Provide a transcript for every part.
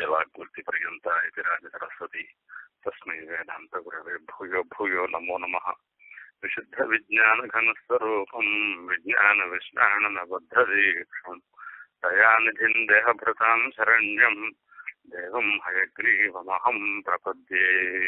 वाग्वृत्तिपर्यन्ता इति राजसरस्वती तस्मै वेदान्तगुरवे भूयो भूयो नमो नमः विशुद्धविज्ञानघनस्वरूपम् विज्ञानविश्राणनबद्धदीक्षम् दयानिधिम् देहभृताम् शरण्यम् देवम् हयग्रीवमहम् प्रपद्ये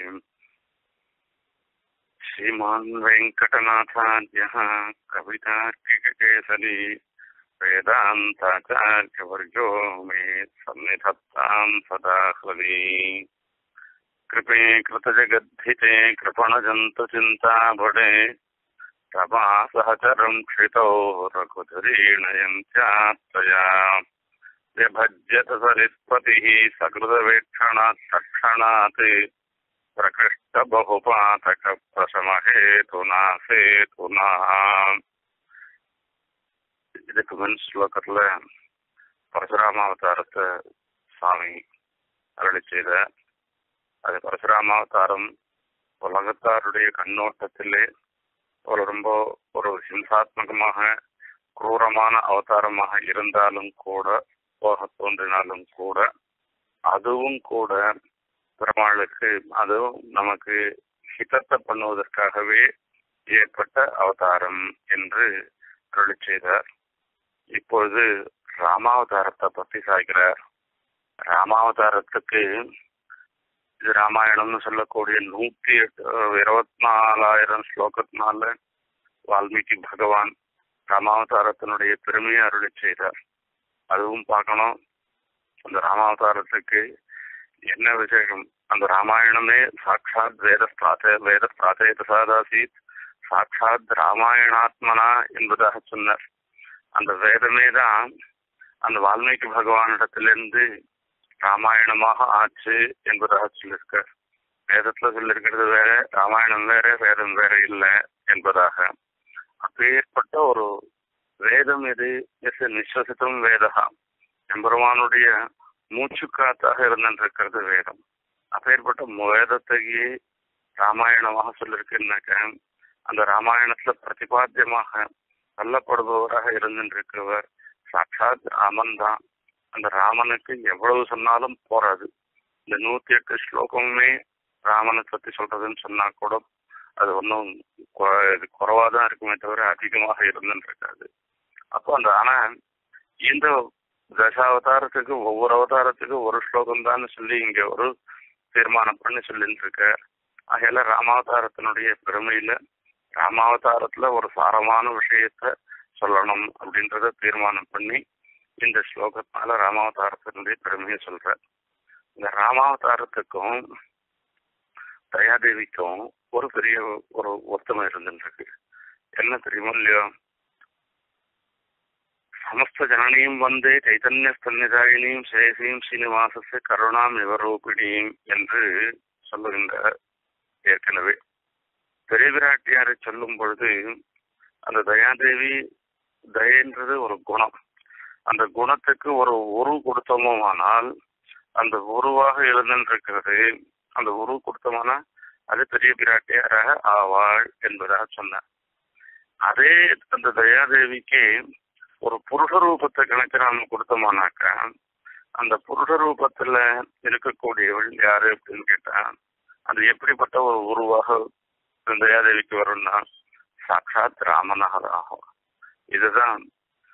श्रीमान् वेङ्कटनाथार्यः कवितार्किककेसरी वेदान्ताचार्यवर्यो मे सन्निधत्ताम् सदा हृदि कृपे कृतजगद्धिते कृपणजन्तु चिन्ताभटे तपा सहचरम् क्षितौ रघुधुरीणयन्त्यात्तया व्यभज्यत सरित्पतिः सकृतवेक्षणात् तत्क्षणात् प्रकृष्टबहुपातकप्रशमहेतुना सेतुना இதுக்கு முன் ஸ்லோகத்துல பரசுராமாவதாரத்தை சுவாமி அருளி செய்த அது பரசுராமாவதாரம் உலகத்தாருடைய கண்ணோட்டத்திலே ஒரு ரொம்ப ஒரு ஹிம்சாத்மகமாக குரூரமான அவதாரமாக இருந்தாலும் கூட போக தோன்றினாலும் கூட அதுவும் கூட பெருமாளுக்கு அதுவும் நமக்கு ஹிதத்தை பண்ணுவதற்காகவே ஏற்பட்ட அவதாரம் என்று அருளி செய்தார் இப்பொழுது ராமாவதாரத்தை பற்றி சாய்கிறார் ராமாவதாரத்துக்கு இது ராமாயணம்னு சொல்லக்கூடிய நூற்றி எட்டு இருபத்தி நாலாயிரம் ஸ்லோகத்தினால வால்மீகி பகவான் ராமாவதாரத்தினுடைய பெருமையை அருளி செய்தார் அதுவும் பார்க்கணும் அந்த ராமாவதாரத்துக்கு என்ன விசேஷம் அந்த ராமாயணமே சாட்சாத் வேத பிராத்த வேத பிராத்தய பிரசாதாசீத் சாட்சாத் ராமாயணாத்மனா என்பதாக சொன்னார் அந்த வேதமே தான் அந்த வால்மீகி பகவானிடத்திலிருந்து ராமாயணமாக ஆச்சு என்பதாக சொல்லியிருக்கார் வேதத்துல சொல்லியிருக்கிறது வேற ராமாயணம் வேற வேதம் வேற இல்லை என்பதாக அப்பேற்பட்ட ஒரு வேதம் எது எஸ் நிஸ்வசித்தம் வேதகா எம்பெருமானுடைய மூச்சுக்காத்தாக இருந்திருக்கிறது வேதம் அப்பேற்பட்ட வேதத்தையே ராமாயணமாக சொல்லியிருக்குன்னாக்க அந்த ராமாயணத்துல பிரதிபாத்தியமாக சொல்லப்படுபவராக இருந்திருக்கிறவர் சாட்சாத் ராமன் தான் அந்த ராமனுக்கு எவ்வளவு சொன்னாலும் போராது இந்த நூத்தி எட்டு ஸ்லோகமுமே ராமனை பத்தி சொல்றதுன்னு சொன்னா கூட அது ஒன்றும் குறைவா தான் இருக்குமே தவிர அதிகமாக இருந்துருக்காது அப்போ அந்த ஆனா இந்த தசாவதாரத்துக்கு ஒவ்வொரு அவதாரத்துக்கும் ஒரு ஸ்லோகம் தான் சொல்லி இங்க ஒரு தீர்மானம் பண்ணி சொல்லிட்டு இருக்க ஆகையில ராமாவதாரத்தினுடைய பெருமையில ராமாவதாரத்துல ஒரு சாரமான விஷயத்த சொல்லணும் அப்படின்றத தீர்மானம் பண்ணி இந்த ஸ்லோகத்தால ராமாவதாரத்தினுடைய பெருமையை சொல்ற இந்த ராமாவதாரத்துக்கும் தயாதேவிக்கும் ஒரு பெரிய ஒரு ஒத்துமை இருந்துருக்கு என்ன தெரியுமோ இல்லையோ சமஸ்த ஜனனியும் வந்தே சைத்தன்ய ஸ்தன்யதாயினியும் சேசியும் சீனிவாசச கருணாம் இவரூபிணியும் என்று சொல்லுகின்ற ஏற்கனவே பெரிய விராட்டியாரை சொல்லும் பொழுது அந்த தயாதேவி தயன்றது ஒரு குணம் அந்த குணத்துக்கு ஒரு உரு கொடுத்தோமானால் அந்த உருவாக இருந்திருக்கிறது அந்த உரு கொடுத்தோமானா அது பெரிய பிராட்டியாராக ஆவாள் என்பதாக சொன்னார் அதே அந்த தயாதேவிக்கு ஒரு புருஷ ரூபத்தை கணக்கு நாம கொடுத்தோமானாக்கா அந்த புருஷ ரூபத்துல இருக்கக்கூடியவள் யாரு அப்படின்னு கேட்டா அது எப்படிப்பட்ட ஒரு உருவாக தயாதேவிக்கு வரும்னா சாட்சாத் ராமனாக ஆகும் இதுதான்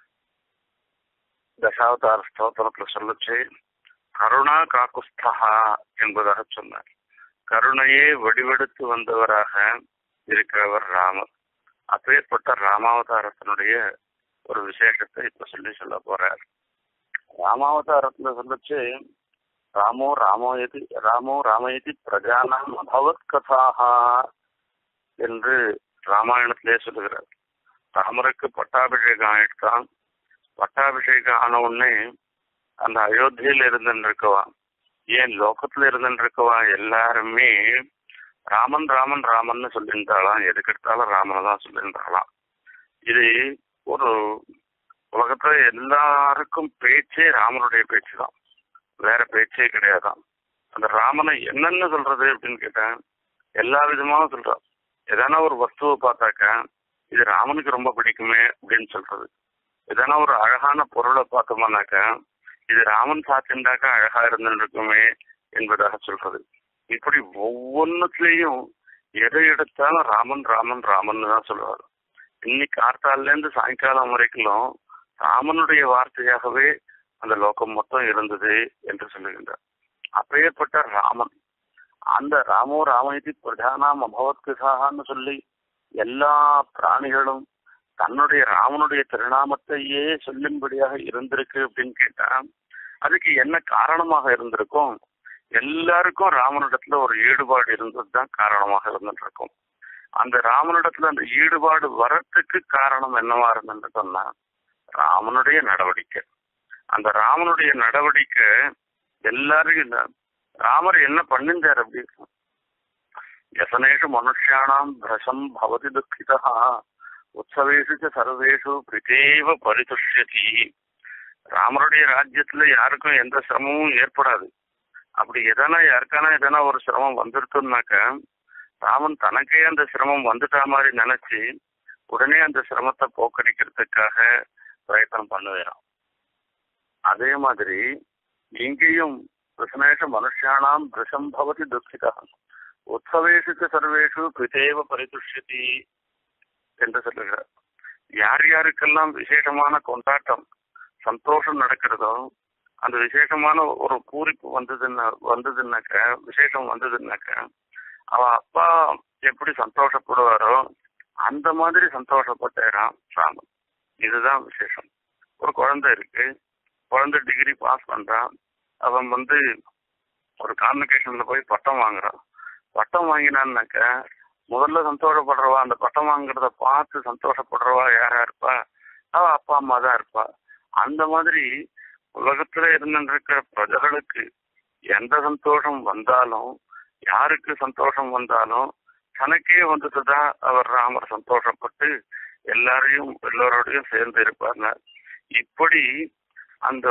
தசாவதார ஸ்தோத்திரத்துல சொல்லுச்சு கருணா காக்குஸ்தா என்பதாக சொன்னார் கருணையே வடிவெடுத்து வந்தவராக இருக்கிறவர் ராமர் அப்பேற்பட்ட ராமாவதாரத்தினுடைய ஒரு விசேஷத்தை இப்ப சொல்லி சொல்ல போறார் ராமாவதாரத்துல சொல்லுச்சு ராமோ ராமோயதி ராமோ ராமயதி பிரஜானாம் அபவத் கதாகா என்று ராமாயணத்திலே சொல்லுகிறார் ராமருக்கு பட்டாபிஷேகம் ஆயிடுதான் பட்டாபிஷேகம் ஆன உடனே அந்த அயோத்தியில இருந்துருக்கவா ஏன் லோகத்துல இருந்துருக்கவா எல்லாருமே ராமன் ராமன் ராமன் சொல்லியிருந்தாலாம் எதுக்கு எடுத்தாலும் ராமனை தான் சொல்லியிருந்தாலாம் இது ஒரு உலகத்துல எல்லாருக்கும் பேச்சே ராமனுடைய பேச்சு தான் வேற பேச்சே கிடையாதான் அந்த ராமனை என்னன்னு சொல்றது அப்படின்னு கேட்டேன் எல்லா விதமான சொல்றான் எதனா ஒரு வஸ்துவை பார்த்தாக்கா இது ராமனுக்கு ரொம்ப பிடிக்குமே அப்படின்னு சொல்றது எதனா ஒரு அழகான பொருளை பார்த்தோம்னாக்கா இது ராமன் சாத்தின்றாக்கா அழகா இருந்திருக்குமே என்பதாக சொல்றது இப்படி ஒவ்வொன்னுத்திலையும் எதை எடுத்தாலும் ராமன் ராமன் ராமன் தான் சொல்லுவார் இன்னைக்கு கார்த்தால இருந்து சாயங்காலம் வரைக்கும் ராமனுடைய வார்த்தையாகவே அந்த லோகம் மொத்தம் இருந்தது என்று சொல்லுகின்றார் அப்பேற்பட்ட ராமன் அந்த ராமோ ராமயதி பிரதானாம் அபவத்கிருதான்னு சொல்லி எல்லா பிராணிகளும் தன்னுடைய ராமனுடைய திருநாமத்தையே சொல்லும்படியாக இருந்திருக்கு அப்படின்னு கேட்டா அதுக்கு என்ன காரணமாக இருந்திருக்கும் எல்லாருக்கும் ராமனிடத்துல ஒரு ஈடுபாடு இருந்தது தான் காரணமாக இருந்துருக்கும் அந்த ராமனிடத்துல அந்த ஈடுபாடு வரத்துக்கு காரணம் என்னவா இருந்துன்னு சொன்னா ராமனுடைய நடவடிக்கை அந்த ராமனுடைய நடவடிக்கை எல்லாரும் ராமர் என்ன பண்ணிருந்தார் அப்படி யசனேஷு மனுஷியானாம் பிரசம் பவதி துக்கிதா உற்சவேஷு சர்வேஷு பிரிதேவ பரிதுஷ்யதி ராமருடைய ராஜ்யத்துல யாருக்கும் எந்த சிரமமும் ஏற்படாது அப்படி எதனா யாருக்கான எதனா ஒரு சிரமம் வந்துருத்துனாக்க ராமன் தனக்கே அந்த சிரமம் வந்துட்டா மாதிரி நினைச்சு உடனே அந்த சிரமத்தை போக்கடிக்கிறதுக்காக பிரயத்தனம் பண்ணுவேறான் அதே மாதிரி இங்கேயும் கிருஷ்ணேஷ மனுஷானாம் பிரசம் பவதி துக்கிதா உற்சவேஷு சர்வேஷு கிருதேவ பரிதுஷ்யதி என்று சொல்லுகிறார் யார் யாருக்கெல்லாம் விசேஷமான கொண்டாட்டம் சந்தோஷம் நடக்கிறதோ அந்த விசேஷமான ஒரு பூரிப்பு வந்ததுன்னா வந்ததுன்னாக்க விசேஷம் வந்ததுன்னாக்க அவ அப்பா எப்படி சந்தோஷப்படுவாரோ அந்த மாதிரி சந்தோஷப்பட்டாராம் ராமன் இதுதான் விசேஷம் ஒரு குழந்தை இருக்கு குழந்தை டிகிரி பாஸ் பண்றான் அவன் வந்து ஒரு கான்வெகேஷன்ல போய் பட்டம் வாங்குறான் பட்டம் வாங்கினான்னாக்க முதல்ல சந்தோஷப்படுறவா அந்த பட்டம் வாங்குறத பார்த்து சந்தோஷப்படுறவா யாரா இருப்பா அவ அப்பா அம்மா தான் இருப்பா அந்த மாதிரி உலகத்துல இருந்திருக்கிற பிரஜர்களுக்கு எந்த சந்தோஷம் வந்தாலும் யாருக்கு சந்தோஷம் வந்தாலும் தனக்கே வந்துட்டுதான் அவர் ராமர் சந்தோஷப்பட்டு எல்லாரையும் எல்லோரோடையும் சேர்ந்து இருப்பாங்க இப்படி அந்த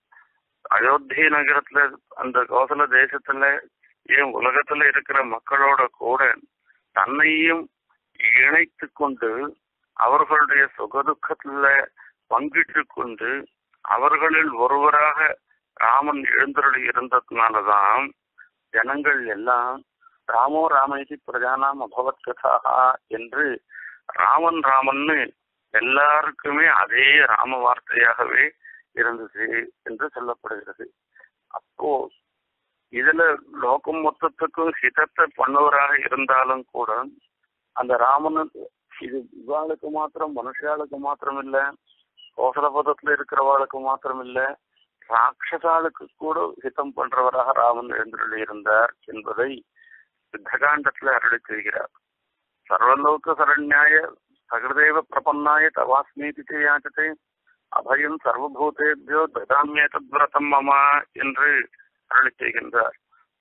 அயோத்தி நகரத்துல அந்த கோசல தேசத்துல ஏன் உலகத்துல இருக்கிற மக்களோட கூட தன்னையும் இணைத்து கொண்டு அவர்களுடைய சுகதுக்கத்துல பங்கிட்டு கொண்டு அவர்களில் ஒருவராக ராமன் எழுந்தருளி இருந்ததுனாலதான் ஜனங்கள் எல்லாம் ராமோ ராமயதி பிரஜானாம் அபவத் கதா என்று ராமன் ராமன்னு எல்லாருக்குமே அதே ராம வார்த்தையாகவே இருந்தது என்று சொல்லப்படுகிறது அப்போ இதுல லோகம் மொத்தத்துக்கும் ஹிதத்தை பண்ணவராக இருந்தாலும் கூட அந்த ராமன் இது இவாளுக்கு மாத்திரம் மனுஷாளுக்கு மாத்திரம் இல்ல கோசலபதத்துல இருக்கிறவாளுக்கு மாத்திரம் இல்ல ராட்சசாளுக்கு கூட ஹிதம் பண்றவராக ராமன் எழுந்தருளி இருந்தார் என்பதை சித்தகாண்டத்துல அருளி செய்கிறார் சர்வலோக சரண்யாய சகிருதேவ பிரபன்னாய தவாஸ்மீதி யாச்சதே அபயம் சர்வபூதேபியோ ததாமியதத்விரதம் மமா என்று அருளி செய்கின்றார்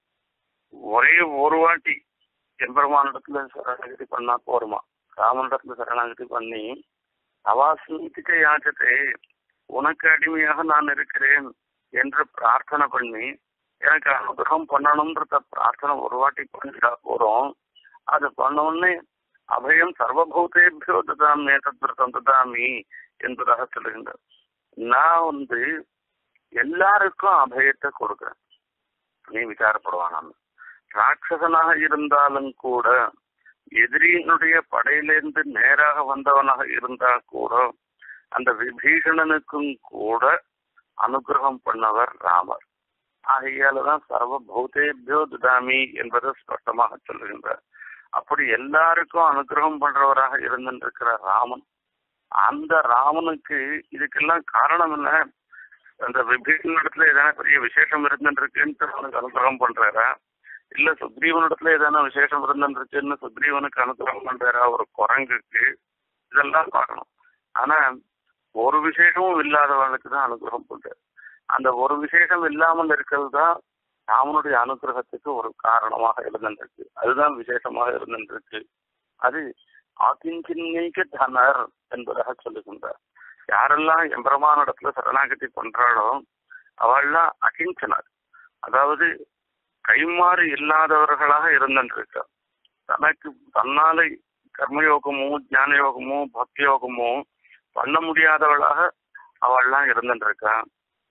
ஒரே ஒரு வாட்டி எம்பெருமானிடத்துல சரணாகதி பண்ணா போருமா ராமனிடத்துல சரணாகதி பண்ணி அவாஸ்மீதிக்க யாச்சத்தை உனக்கு அடிமையாக நான் இருக்கிறேன் என்று பிரார்த்தனை பண்ணி எனக்கு அனுகிரகம் பண்ணணும்ன்றத பிரார்த்தனை ஒரு வாட்டி பண்ணிட்டா போறோம் அது பண்ண உடனே அபயம் சர்வபூதேபியோ ததாமி தத்விரதம் ததாமி என்பதாக சொல்லுகின்றார் நான் வந்து எல்லாருக்கும் அபயத்தை கொடுக்கிறேன் நீ விசாரப்படுவானான் ராட்சசனாக இருந்தாலும் கூட எதிரியினுடைய படையிலிருந்து நேராக வந்தவனாக இருந்தா கூட அந்த விபீஷணனுக்கும் கூட அனுகிரகம் பண்ணவர் ராமர் ஆகையாலதான் சர்வ பூதேபியோ துதாமி என்பதை ஸ்பஷ்டமாக சொல்லுகின்றார் அப்படி எல்லாருக்கும் அனுகிரகம் பண்றவராக இருந்திருக்கிற ராமன் அந்த ராமனுக்கு இதுக்கெல்லாம் காரணம் என்ன அந்த விபீஷணிடத்துல ஏதான பெரிய விசேஷம் இருந்துருக்குன்ட்டு அவனுக்கு அனுகிரகம் பண்றாரா இல்ல சுக்ரீவனிடத்துல ஏதான விசேஷம் இருந்துருக்குன்னு சுக்ரீவனுக்கு அனுகிரகம் பண்றாரா ஒரு குரங்குக்கு இதெல்லாம் பார்க்கணும் ஆனா ஒரு விசேஷமும் இல்லாதவனுக்கு தான் அனுகிரகம் பண்றாரு அந்த ஒரு விசேஷம் இல்லாமல் இருக்கிறது தான் ராமனுடைய அனுகிரகத்துக்கு ஒரு காரணமாக இருந்திருக்கு அதுதான் விசேஷமாக இருந்திருக்கு அது ஆக்கிஞ்சின்னைக்கு தனர் என்பதாக சொல்லுகின்றார் யாரெல்லாம் எம்பெருமானிடத்துல சரணாகதி பண்றாளோ அவள்லாம் அகிஞ்சனர் அதாவது கைமாறு இல்லாதவர்களாக இருந்திருக்க தனக்கு தன்னாலே கர்மயோகமோ ஞான யோகமோ பக்தி யோகமோ பண்ண முடியாதவளாக அவள்லாம் இருந்துருக்கா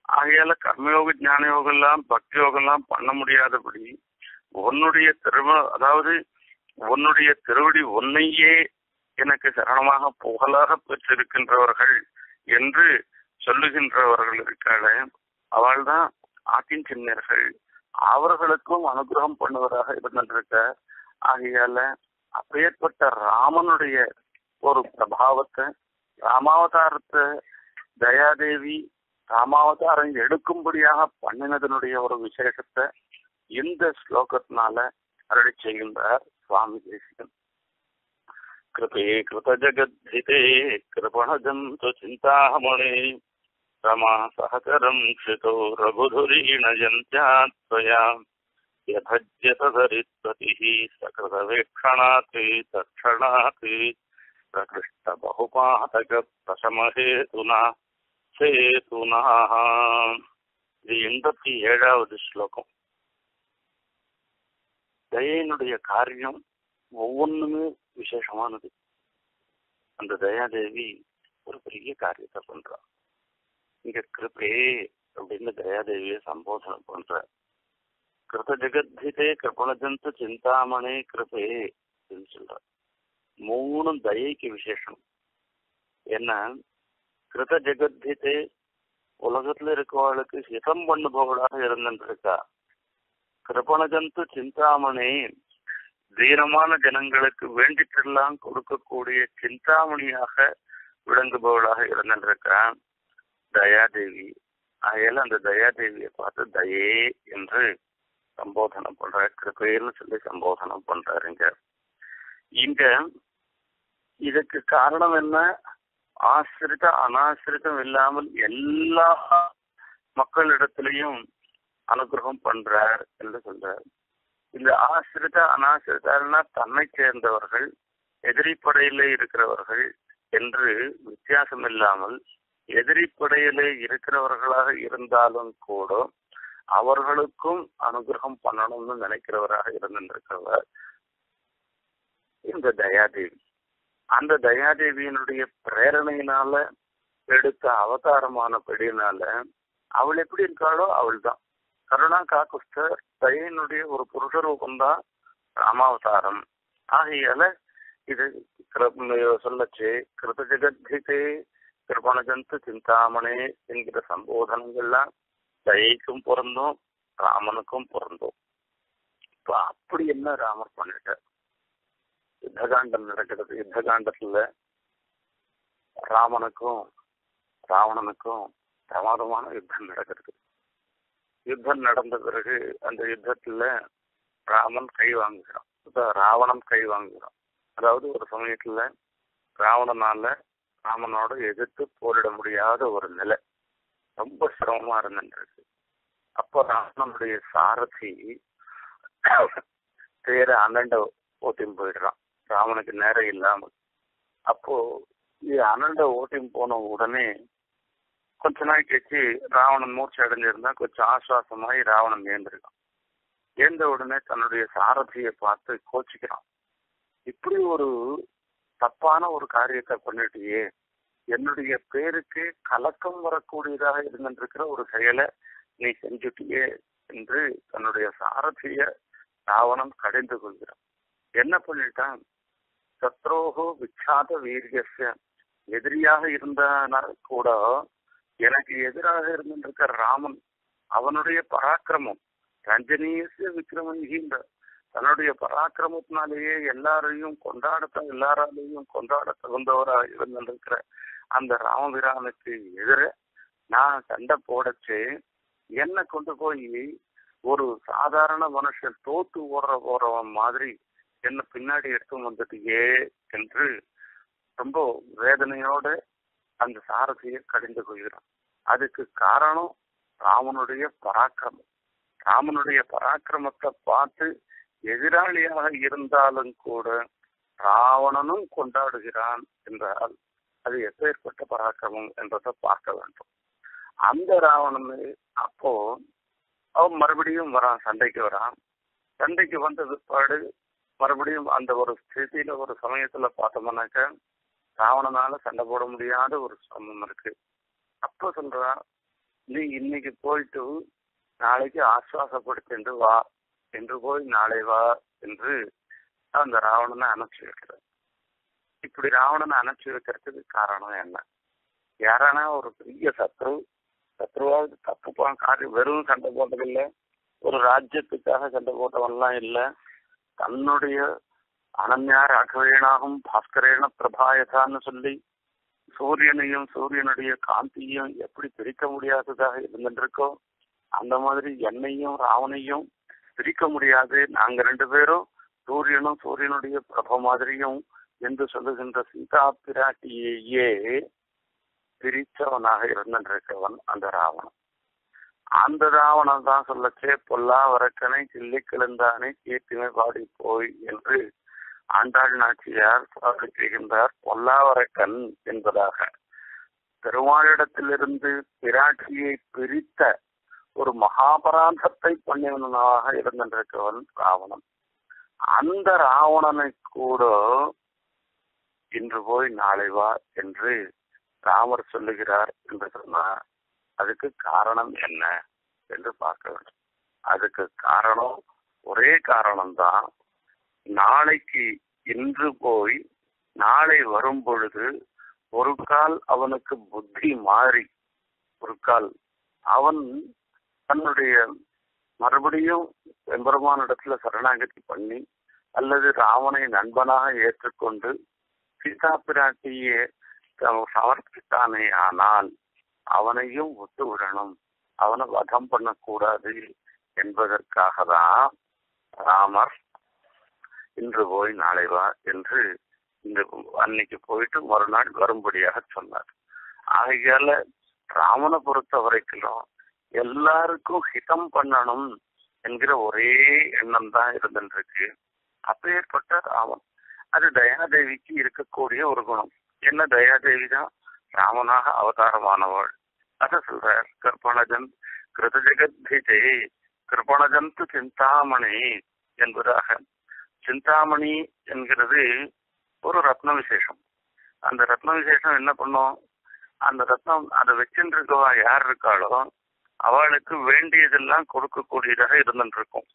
ஆகையால கர்மயோக ஞான யோகம் எல்லாம் பக்தி யோகம் எல்லாம் பண்ண முடியாதபடி உன்னுடைய திரும அதாவது உன்னுடைய திருவடி உன்னையே எனக்கு சரணமாக புகழாக பெற்றிருக்கின்றவர்கள் என்று சொல்லுகின்றவர்கள் இருக்காளே அவள்தான் ஆத்தின் சின்னர்கள் அவர்களுக்கும் அனுகிரகம் பண்ணுவதாக இருந்திருக்க ஆகையால அப்பேற்பட்ட ராமனுடைய ஒரு பிரபாவத்தை ராமாவதாரத்தை தயாதேவி ராமாவதாரம் எடுக்கும்படியாக பண்ணினதனுடைய ஒரு விசேஷத்தை இந்த ஸ்லோகத்தினால அருளி செய்கின்றார் சுவாமி தேசிகன் கிருபே கிருத ஜகத்ஹிதே கிருபணஜந்து சிந்தாமணி ரமா சகரம் க்ஷிதோ ரகுதுரீணயந்த்யாத்வயா यभज्यतधरित्वतिः सकृतवेक्षणात् तत्क्षणात् प्रकृष्टबहुपातकप्रशमहेतुना சேதுனா இது எண்பத்தி ஏழாவது ஸ்லோகம் தயனுடைய காரியம் ஒவ்வொன்றுமே விசேஷமானது அந்த தயாதேவி ஒரு பெரிய காரியத்தை பண்றா இங்க கிருப்பே அப்படின்னு தயாதேவியை சம்போதனை பண்ற கிருத ஜெகத்ஹிதே கிருபணஜந்து சிந்தாமணி கிருபே அப்படின்னு சொல்ற மூணும் தயைக்கு விசேஷம் என்ன கிருத ஜெகத்ஹிதே உலகத்துல இருக்கவளுக்கு ஹிதம் பண்ணுபவளாக இருந்திருக்கா கிருபணஜந்து சிந்தாமணி தீனமான ஜனங்களுக்கு வேண்டிட்டெல்லாம் கொடுக்கக்கூடிய சிந்தாமணியாக விளங்குபவளாக இருந்திருக்கா தயாதேவி ஆகையால அந்த தயாதேவியை பார்த்து தயே என்று சம்போதனம் பண்ற கிருப்பைன்னு சொல்லி சம்போதனம் பண்றாருங்க இங்க இதுக்கு காரணம் என்ன ஆசிரித அனாசிரிதம் இல்லாமல் எல்லா மக்களிடத்திலையும் அனுகிரகம் பண்றார் என்று சொல்றார் இந்த ஆசிரித அனாசிரிதா தன்னை சேர்ந்தவர்கள் எதிரிப்படையிலே இருக்கிறவர்கள் என்று வித்தியாசம் இல்லாமல் எதிரிப்படையிலே இருக்கிறவர்களாக இருந்தாலும் கூட அவர்களுக்கும் அனுகிரகம் பண்ணணும்னு நினைக்கிறவராக இருந்திருக்கிறவர் இந்த தயாதேவி அந்த தயாதேவியினுடைய பிரேரணையினால எடுத்த அவதாரமான படியினால அவள் எப்படி இருக்காளோ அவள் தான் கருணா காக்குஸ்தர் தயனுடைய ஒரு புருஷ ரூபம்தான் ராமாவதாரம் ஆகையால இது சொல்லச்சு கிருத ஜெகத்ஹிதே கிருபணஜந்து சிந்தாமணே என்கிற சம்போதனங்கள்லாம் தயைக்கும் பிறந்தோம் ராமனுக்கும் பிறந்தோம் இப்ப அப்படி என்ன ராமர் பண்ணிட்டார் யுத்தகாண்டம் நடக்கிறது யுத்தகாண்டத்துல ராமனுக்கும் ராவணனுக்கும் பிரமாதமான யுத்தம் நடக்கிறது யுத்தம் நடந்த பிறகு அந்த யுத்தத்துல ராமன் கை வாங்குகிறான் ராவணன் கை வாங்குகிறான் அதாவது ஒரு சமயத்துல ராவணனால ராமனோட எதிர்த்து போரிட முடியாத ஒரு நிலை ரொம்ப சிரமமா இருந்துருக்கு அப்போ ராவணனுடைய சாரதி தேர அண்ணண்ட ஓட்டின்னு போயிடுறான் ராமனுக்கு நேரம் இல்லாமல் அப்போ இது அனண்ட ஓட்டின்னு போன உடனே கொஞ்ச நாள் கழிச்சு ராவணன் மூர்ச்சி அடைஞ்சிருந்தா கொஞ்சம் ஆசுவாசமாயி ராவணன் ஏந்திருக்கான் ஏந்த உடனே தன்னுடைய சாரதியை பார்த்து கோச்சிக்கிறான் இப்படி ஒரு தப்பான ஒரு காரியத்தை பண்ணிட்டியே என்னுடைய பேருக்கு கலக்கம் வரக்கூடியதாக இருந்திருக்கிற ஒரு செயலை நீ செஞ்சுட்டியே என்று தன்னுடைய சாரதிய ராவணன் கடிந்து கொள்கிறான் என்ன பண்ணிட்டான் சத்ரோகோ விக்ஷாத வீரியஸ்ய எதிரியாக இருந்தானா கூட எனக்கு எதிராக இருந்திருக்க ராமன் அவனுடைய பராக்கிரமம் ரஞ்சனீயசிய விக்ரமங்கின்ற தன்னுடைய பராக்கிரமத்தினாலேயே எல்லாரையும் கொண்டாடத்த எல்லாராலையும் கொண்டாட தகுந்தவராக இருந்திருக்கிற அந்த ராமபிரானுக்கு எதிர நான் சண்டை போடச்சு என்ன கொண்டு போய் ஒரு சாதாரண மனுஷன் தோத்து ஓடுற போறவன் மாதிரி என்ன பின்னாடி எடுத்து வந்துட்டியே என்று ரொம்ப வேதனையோட அந்த சாரதியை கடிந்து கொள்கிறான் அதுக்கு காரணம் ராமனுடைய பராக்கிரமம் ராமனுடைய பராக்கிரமத்தை பார்த்து எதிராளியாக இருந்தாலும் கூட ராவணனும் கொண்டாடுகிறான் என்றால் அது எப்பேற்பட்ட பராக்கிரமம் என்றதை பார்க்க வேண்டும் அந்த ராவணன் அப்போ அவன் மறுபடியும் வரான் சண்டைக்கு வரான் சண்டைக்கு வந்த பிற்பாடு மறுபடியும் அந்த ஒரு ஸ்திதியில ஒரு சமயத்துல நீ இன்னைக்கு போயிட்டு நாளைக்கு ஆசுவாசப்படுத்திட்டு வா என்று போய் நாளை வா என்று அந்த ராவணனை அனுப்பிச்சு வைக்கிறார் இப்படி ராவணனை அனுப்பிச்சு வைக்கிறதுக்கு காரணம் என்ன யாரானா ஒரு பெரிய சத்ரு சத்ருவாவது தப்பு பா- காரியம் வெறும் சண்டை போட்டதில்லை ஒரு ராஜ்யத்துக்காக சண்டை போட்டவன்லாம் இல்லை தன்னுடைய அனன்யா ராகவேனாகும் பாஸ்கரேன பிரபாயதான்னு சொல்லி சூரியனையும் சூரியனுடைய காந்தியையும் எப்படி பிரிக்க முடியாததாக இருந்துருக்கோ அந்த மாதிரி என்னையும் ராவனையும் பிரிக்க முடியாது நாங்க ரெண்டு பேரும் சூரியனும் சூரியனுடைய பிரப மாதிரியும் என்று சொல்லுகின்ற சீதா பிராட்டியையே பிரித்தவனாக இருந்திருக்கவன் அந்த ராவணன் அந்த ராவணன் தான் சொல்லச்சே பொல்லா வரக்கனை கிள்ளி கிளந்தானே கீர்த்திமை பாடி போய் என்று ஆண்டாள் நாச்சியார் பாடி செய்கின்றார் பொல்லாவரக்கன் என்பதாக பெருமாளிடத்திலிருந்து பிராட்டியை பிரித்த ஒரு மகாபராதத்தை பண்ணியவனாக இருந்திருக்கவன் ராவணன் அந்த ராவணனை கூட இன்று போய் நாளை வா என்று ராமர் சொல்லுகிறார் என்று சொன்னார் அதுக்கு காரணம் என்ன என்று பார்க்க வேண்டும் அதுக்கு காரணம் ஒரே காரணம்தான் நாளைக்கு இன்று போய் நாளை வரும் பொழுது ஒரு கால் அவனுக்கு புத்தி மாறி ஒரு கால் அவன் தன்னுடைய மறுபடியும் எம்பெருமானிடத்துல சரணாகதி பண்ணி அல்லது ராவனை நண்பனாக ஏற்றுக்கொண்டு சீதா பிராட்டியே த- சமர்ப்பித்தானே ஆனால் அவனையும் விட்டு விடணும் அவனை வதம் பண்ணக்கூடாது என்பதற்காக தான் ராமர் இன்று போய் நாளை வா என்று இந்த அன்னைக்கு போயிட்டு மறுநாள் வரும்படியாக சொன்னார் ஆகையால ராமனை பொறுத்த வரைக்கும் எல்லாருக்கும் ஹிதம் பண்ணணும் என்கிற ஒரே எண்ணம் தான் இருந்துருக்கு அப்பேற்பட்ட ராமன் அது தயாதேவிக்கு இருக்கக்கூடிய ஒரு குணம் என்ன தயாதேவி தான் ராமனாக அவதாரமானவள் அத சொல்றார் கற்பனஜன் கிருதஜகத்பிதே கிருபணஜந்து சிந்தாமணி என்பதாக சிந்தாமணி என்கிறது ஒரு ரத்ன விசேஷம் அந்த ரத்ன விசேஷம் என்ன பண்ணும் அந்த ரத்னம் அதை வச்சுட்டு இருக்கவா யார் இருக்காளோ அவளுக்கு வேண்டியதெல்லாம் கொடுக்கக்கூடியதாக இருந்துட்டு இருக்கும்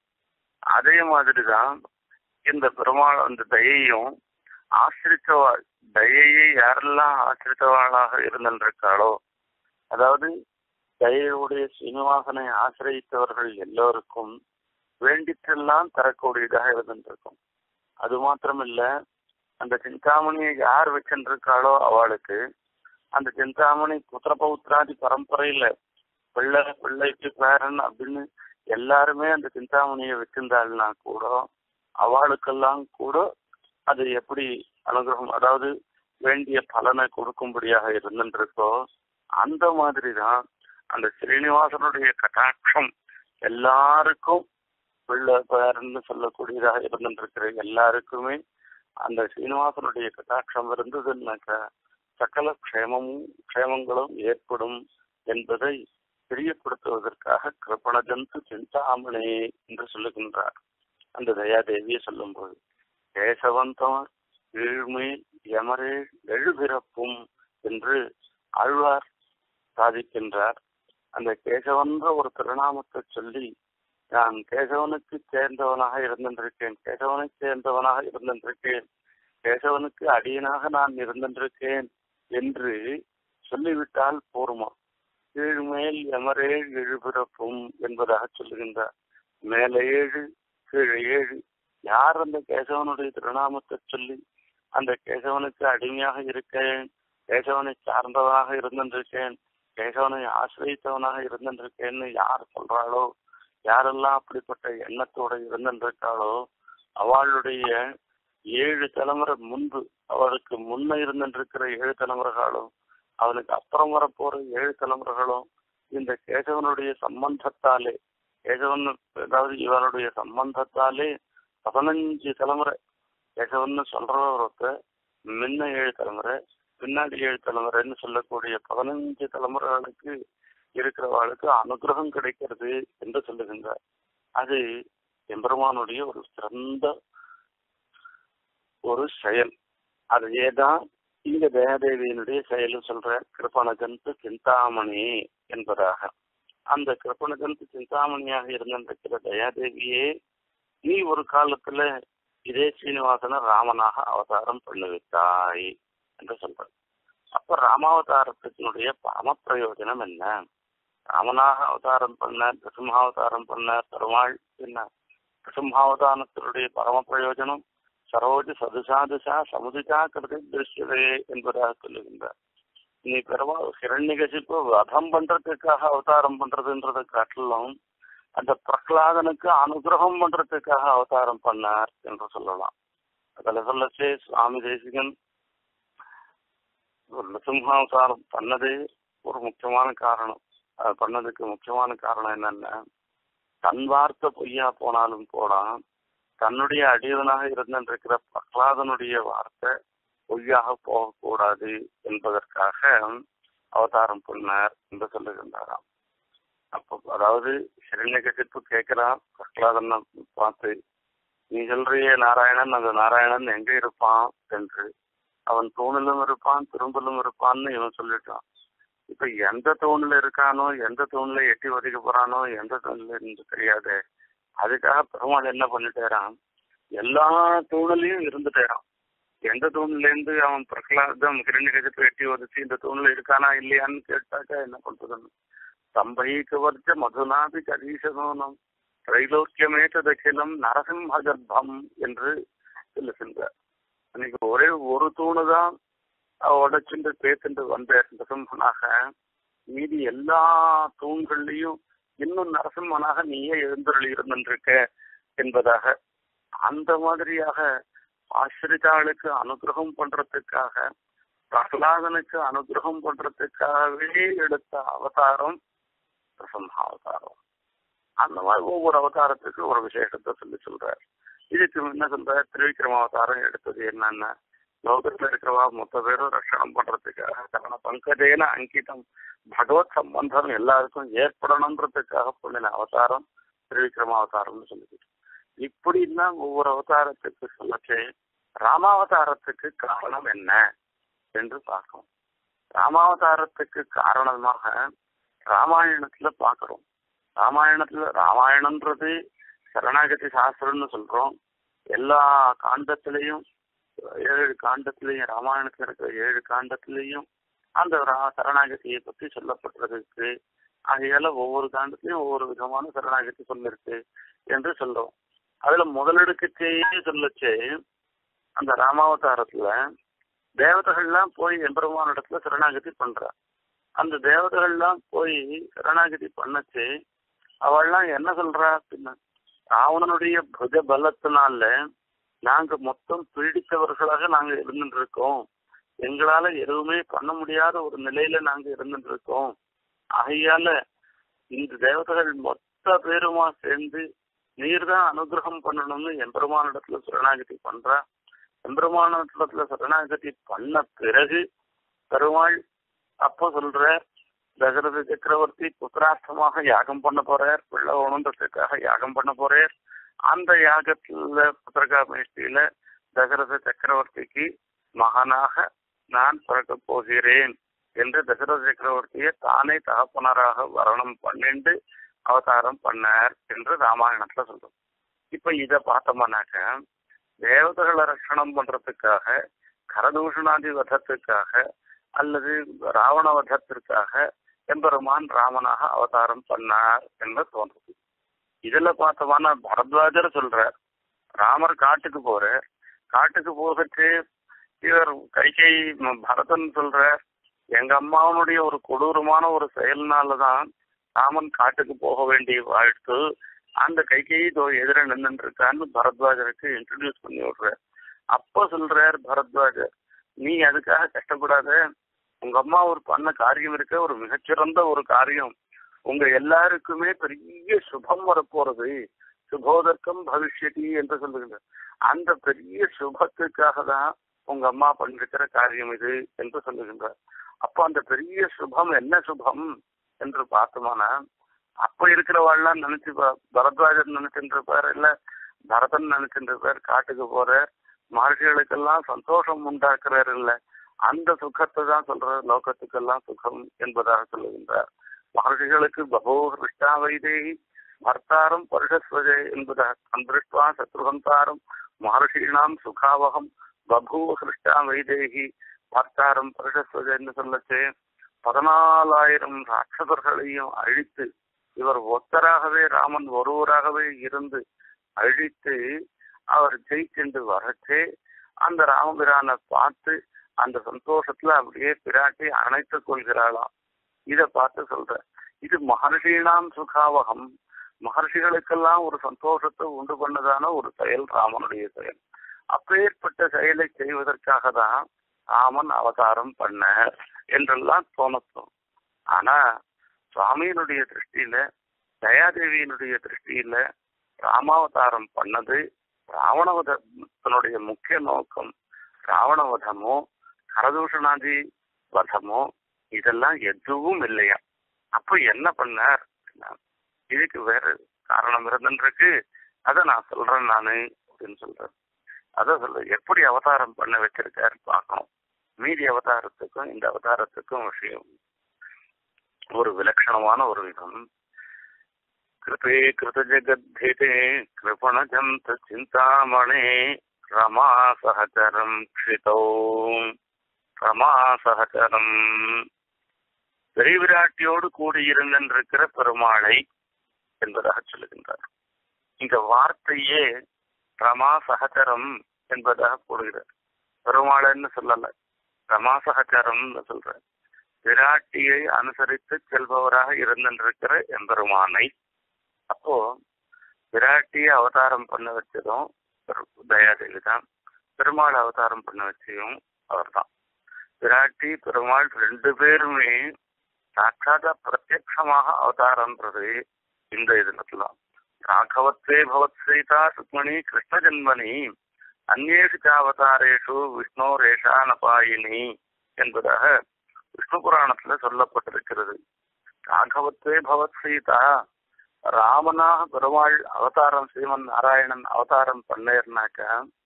அதே மாதிரிதான் இந்த பெருமாள் அந்த தயையும் ஆசிரித்தவாள் தயையை யாரெல்லாம் ஆசிரித்தவாளாக இருந்திருக்காளோ அதாவது தயையுடைய சீனிவாசனை ஆசிரியத்தவர்கள் எல்லோருக்கும் வேண்டிற்றெல்லாம் தரக்கூடியதாக இருந்திருக்கும் அது மாத்திரமில்ல அந்த சிந்தாமணியை யார் வச்சுருக்காளோ அவளுக்கு அந்த சிந்தாமணி புத்திர பௌத்திராதி பரம்பரையில பிள்ளை பிள்ளைக்கு பேரன் அப்படின்னு எல்லாருமே அந்த சிந்தாமணியை வச்சிருந்தாள்னா கூட அவளுக்கெல்லாம் கூட அது எப்படி அனுகிரகம் அதாவது வேண்டிய பலனை கொடுக்கும்படியாக இருந்துருக்கோ அந்த மாதிரி தான் அந்த ஸ்ரீனிவாசனுடைய கட்டாட்சம் எல்லாருக்கும் பிள்ளை பேரன்னு சொல்லக்கூடியதாக இருந்துருக்கிற எல்லாருக்குமே அந்த ஸ்ரீனிவாசனுடைய கட்டாட்சம் இருந்ததுன்னாக்கா சகல க்ஷேமமும் க்ஷேமங்களும் ஏற்படும் என்பதை தெரியப்படுத்துவதற்காக கிருபணஜந்து சிந்தாமணி என்று சொல்லுகின்றார் அந்த தயாதேவியை சொல்லும்போது கேசவந்தம் ஏழ்மேல் யமரே எழுபிறப்பும் என்று ஆழ்வார் சாதிக்கின்றார் அந்த கேசவன்ற ஒரு திருநாமத்தை சொல்லி நான் கேசவனுக்கு சேர்ந்தவனாக இருந்திருக்கேன் கேசவனை சேர்ந்தவனாக இருந்திருக்கேன் கேசவனுக்கு அடியனாக நான் இருந்திருக்கேன் என்று சொல்லிவிட்டால் போருமா கீழ்மேல் எமரேழ் எழுபிறப்பும் என்பதாக சொல்லுகின்றார் மேல ஏழு கீழே ஏழு யார் அந்த கேசவனுடைய திருநாமத்தை சொல்லி அந்த கேசவனுக்கு அடிமையாக இருக்கேன் கேசவனை சார்ந்தவனாக இருந்திருக்கேன் கேசவனை ஆசிரியத்தவனாக இருந்திருக்கேன்னு யார் சொல்றாளோ யாரெல்லாம் அப்படிப்பட்ட எண்ணத்தோட இருந்திருக்காளோ அவளுடைய ஏழு தலைமுறை முன்பு அவளுக்கு முன்ன இருந்திருக்கிற ஏழு தலைமுறைகளும் அவனுக்கு அப்புறம் வரப்போற ஏழு தலைமுறைகளும் இந்த கேசவனுடைய சம்பந்தத்தாலே கேசவன் அதாவது இவனுடைய சம்பந்தத்தாலே பதினஞ்சு தலைமுறை கேசவன் சொல்றவருக்கு முன்ன ஏழு தலைமுறை பின்னாடி ஏழு தலைமுறைன்னு சொல்லக்கூடிய பதினஞ்சு தலைமுறைகளுக்கு இருக்கிறவர்களுக்கு அனுகிரகம் கிடைக்கிறது என்று சொல்லுகின்றார் அது எம்பெருமானுடைய ஒரு சிறந்த ஒரு செயல் அதையே தான் இங்க தேவதேவியினுடைய செயலும் சொல்ற கிருபணஜந்து சிந்தாமணி என்பதாக அந்த கிருப்பணகந்து சிந்தாமணியாக இருந்திருக்கிற தயாதேவியே நீ ஒரு காலத்துல இதே சீனிவாசன ராமனாக அவதாரம் பண்ணுவித்தாய் என்று சொல்ற அப்ப ராமாவதாரத்தினுடைய பரம பிரயோஜனம் என்ன ராமனாக அவதாரம் பண்ண நரசிம்மாவதாரம் பண்ண பெருமாள் என்ன நரசிம்மாவதாரத்தினுடைய பரம பிரயோஜனம் சரோஜ சதுசாதுசா சமுதிதா கிருதி திருஷ்யதே என்பதாக சொல்லுகின்றார் நீ பெருமா ஹிரண்யகசிப்பு வதம் பண்றதுக்காக அவதாரம் பண்றதுன்றதை காட்டிலும் அந்த பிரகலாதனுக்கு அனுகிரகம் பண்றதுக்காக அவதாரம் பண்ணார் என்று சொல்லலாம் அதுல சொல்லச்சே சுவாமி தேசிகன் ஒரு நரசிம்ஹாவதாரம் பண்ணது ஒரு முக்கியமான காரணம் அது பண்ணதுக்கு முக்கியமான காரணம் என்னன்னா தன் வார்த்தை பொய்யா போனாலும் போலாம் தன்னுடைய அடியவனாக இருந்திருக்கிற பிரகலாதனுடைய வார்த்தை பொய்யாக போகக்கூடாது என்பதற்காக அவதாரம் பண்ணார் என்று சொல்லுகின்றாராம் அப்போ அதாவது ஹிரண்யகசிப்பு கேட்கிறான் பிரகலாதனை பார்த்து நீ சொல்றியே நாராயணன் அந்த நாராயணன் எங்க இருப்பான் என்று அவன் தூணிலும் இருப்பான் திரும்பலும் இருப்பான்னு இவன் சொல்லிட்டான் இப்ப எந்த தூண்ல இருக்கானோ எந்த தூண்ல எட்டி ஒதுக்க போறானோ எந்த தூண்ல இருந்து தெரியாது அதுக்காக பெருமாள் என்ன பண்ணிட்டேறான் எல்லா தூணிலையும் இருந்துட்டேறான் எந்த தூண்ல இருந்து அவன் பிரகலாதம் கிரண்யகஜத்தை எட்டி ஒதுச்சு இந்த தூண்ல இருக்கானா இல்லையான்னு கேட்டாக்கா என்ன பண்றதுன்னு சம்பைக்கவர்ச்ச மதுநாபி கரீசனோனம் திரைலோக்கியமே ததகிலம் நரசிம்ம கர்ப்பம் என்று சொல்லுகின்றார் அன்னைக்கு ஒரே ஒரு தூணு தான் உடைச்சுட்டு பேத்துட்டு வந்த நரசிம்மனாக மீதி எல்லா தூண்கள்லையும் இன்னும் நரசிம்மனாக நீயே எழுந்தருளி இருந்திருக்க என்பதாக அந்த மாதிரியாக ஆசிரிதாளுக்கு அனுகிரகம் பண்றதுக்காக பிரகலாதனுக்கு அனுகிரகம் பண்றதுக்காகவே எடுத்த அவதாரம் அவதாரம் அந்த மாதிரி ஒவ்வொரு அவதாரத்துக்கு ஒரு விசேஷத்தை சொல்லி சொல்றார் இதுக்கு என்ன சொல்ற திருவிக்ரம அவதாரம் எடுத்தது என்னன்னா லோகத்துல இருக்கிறவா மொத்த பேரும் ரஷணம் பண்றதுக்காக கரண பங்கஜேன அங்கிதம் பகவத் சம்பந்தம் எல்லாருக்கும் ஏற்படணுன்றதுக்காக பண்ணின அவதாரம் திருவிக்ரம அவதாரம்னு சொல்லிக்கிட்டு இப்படின்னா ஒவ்வொரு அவதாரத்துக்கு சொல்லச்சே ராமாவதாரத்துக்கு காரணம் என்ன என்று பார்க்கும் ராமாவதாரத்துக்கு காரணமாக ராமாயணத்துல பாக்குறோம் ராமாயணத்துல ராமாயணம்ன்றது சரணாகதி சாஸ்திரம்னு சொல்றோம் எல்லா காண்டத்திலையும் ஏழு காண்டத்திலையும் ராமாயணத்துல இருக்கிற ஏழு காண்டத்திலையும் அந்த சரணாகதியை பத்தி சொல்லப்பட்டிருக்கு ஆகையால ஒவ்வொரு காண்டத்திலையும் ஒவ்வொரு விதமான சரணாகதி சொல்லிருக்கு என்று சொல்றோம் அதுல முதலெடுக்கச்சேயே சொல்லச்சே அந்த ராமாவதாரத்துல தேவதைகள்லாம் போய் எம்பெருமான இடத்துல சரணாகதி பண்றா அந்த தேவதைகள்லாம் போய் சரணாகதி பண்ணச்சு அவள்லாம் என்ன சொல்றா அப்படின்னா ராவணனுடைய புஜ பலத்தினால நாங்க மொத்தம் பீடித்தவர்களாக நாங்க இருந்துட்டு இருக்கோம் எங்களால எதுவுமே பண்ண முடியாத ஒரு நிலையில நாங்க இருந்துட்டு இருக்கோம் ஆகையால இந்த தேவதைகள் மொத்த பேருமா சேர்ந்து நீர் தான் அனுகிரகம் பண்ணணும்னு எம்பெருமானிடத்துல சரணாகதி பண்றா எம்பெருமானிடத்துல சரணாகதி பண்ண பிறகு பெருமாள் அப்போ சொல்ற தசரத சக்கரவர்த்தி புத்திரார்த்தமாக யாகம் பண்ண போறார் பிள்ளை உணர்ந்ததுக்காக யாகம் பண்ண போறார் அந்த யாகத்துல புத்திரகாமேஷ்டியில தசரத சக்கரவர்த்திக்கு மகனாக நான் பிறக்க போகிறேன் என்று தசரத சக்கரவர்த்தியை தானே தகப்பனராக வரணம் பண்ணிண்டு அவதாரம் பண்ணார் என்று ராமாயணத்துல சொல்றோம் இப்ப இத பார்த்தோம்னாக்க தேவதைகளை ரட்சணம் பண்றதுக்காக கரதூஷணாதி வதத்துக்காக அல்லது ராவண வதத்திற்காக எம்பெருமான் ராமனாக அவதாரம் பண்ணார் என்று தோன்றுது இதுல பார்த்தோம்னா பரத்வாஜர் சொல்றார் ராமர் காட்டுக்கு போறார் காட்டுக்கு போகச்சு இவர் கைகை பரதன் சொல்றார் எங்க அம்மாவனுடைய ஒரு கொடூரமான ஒரு செயல்னாலதான் ராமன் காட்டுக்கு போக வேண்டிய வாழ்த்து அந்த கைகையை எதிர நின்று இருக்கான்னு பரத்வாஜருக்கு இன்ட்ரடியூஸ் பண்ணி விடுறார் அப்ப சொல்றார் பரத்வாஜர் நீ அதுக்காக கஷ்டப்படாத உங்க அம்மா ஒரு பண்ண காரியம் இருக்க ஒரு மிகச்சிறந்த ஒரு காரியம் உங்க எல்லாருக்குமே பெரிய சுபம் வரப்போறது சுபோதர்க்கம் பவிஷ்யதி என்று சொல்லுகின்ற அந்த பெரிய சுபத்துக்காக தான் உங்க அம்மா பண்ணிருக்கிற காரியம் இது என்று சொல்லுகின்றார் அப்போ அந்த பெரிய சுபம் என்ன சுபம் என்று பார்த்தோம்னா அப்ப இருக்கிறவாள்லாம் நினைச்சு பரத்வாஜர் நினைச்சுட்டு இருப்பார் இல்ல பரதன் நினைச்சுட்டு இருப்பார் காட்டுக்கு போற மகர்ஷிகளுக்கெல்லாம் சந்தோஷம் உண்டாக்குறாரு இல்ல அந்த சுகத்தை தான் சொல்ற லோகத்துக்கெல்லாம் சுகம் என்பதாக சொல்லுகின்றார் மகர்ஷிகளுக்கு பகோ ஹிருஷ்டா வைதேகி பர்த்தாரம் பருஷஸ்வஜே என்பதாக சந்திருஷ்டுவா சத்ருகந்தாரம் மகர்ஷீணாம் சுகாவகம் பபூவ ஹிருஷ்டா வைதேகி பர்த்தாரம் பருஷஸ்வஜன்னு சொல்லச்சே பதினாலாயிரம் ராட்சசர்களையும் அழித்து இவர் ஒத்தராகவே ராமன் ஒருவராகவே இருந்து அழித்து அவர் ஜெயிச்சுண்டு வரச்சே அந்த ராமபிரானை பார்த்து அந்த சந்தோஷத்துல அப்படியே பிராட்டி அணைத்துக் கொள்கிறாளாம் இத பார்த்து சொல்ற இது மகர்ஷினாம் சுகாவகம் மகர்ஷிகளுக்கெல்லாம் ஒரு சந்தோஷத்தை உண்டு பண்ணதான ஒரு செயல் ராமனுடைய செயல் அப்பேற்பட்ட செயலை செய்வதற்காக தான் ராமன் அவதாரம் பண்ண என்றெல்லாம் தோணத்தோம் ஆனா சுவாமியினுடைய திருஷ்டியில தயாதேவியினுடைய திருஷ்டியில ராமாவதாரம் பண்ணது ராவணவதத்தினுடைய முக்கிய நோக்கம் ராவணவதமோ கரதூஷணாதி வதமோ இதெல்லாம் எதுவும் இல்லையா அப்ப என்ன பண்ணார் இதுக்கு வேற காரணம் இருந்துருக்கு அதை நான் சொல்றேன் நானு அப்படின்னு சொல்றேன் அத சொல்ல எப்படி அவதாரம் பண்ண வச்சிருக்காரு பார்க்கணும் மீதி அவதாரத்துக்கும் இந்த அவதாரத்துக்கும் விஷயம் ஒரு விலட்சணமான ஒரு விதம் கிருபே கிருத ஜெகத்ஹிதே கிருபணஜந்த சிந்தாமணே ரமா சகச்சரம் க்ஷிதோ ரமா சகச்சரம் பெரிய விராட்டியோடு கூடியிருந்திருக்கிற பெருமாளை என்பதாக சொல்லுகின்றார் இந்த வார்த்தையே ரமா சகச்சரம் என்பதாக போடுகிறார் பெருமாளைன்னு சொல்லல ரமா சகச்சரம்னு சொல்ற விராட்டியை அனுசரித்து செல்பவராக இருந்திருக்கிற எம்பெருமானை அப்போ விராட்டியை அவதாரம் பண்ண வச்சதும் தயாதேவி தான் பெருமாள் அவதாரம் பண்ண வச்சதும் அவர் தான் விராட்டி பெருமாள் ரெண்டு பேருமே சாட்சாத பிரத்யட்சமாக அவதாரம்ன்றது இந்த இதுல ராகவத்வே பவத் சீதா ருக்மணி கிருஷ்ண ஜன்மனி அந்நேஷு அவதாரேஷு விஷ்ணு ரேஷானபாயினி என்பதாக விஷ்ணு புராணத்துல சொல்லப்பட்டிருக்கிறது ராகவத்வே பவத் சீதா ராமனாக பெருமாள் அவதாரம் ஸ்ரீமன் நாராயணன் அவதாரம் பண்ணேர்னாக்க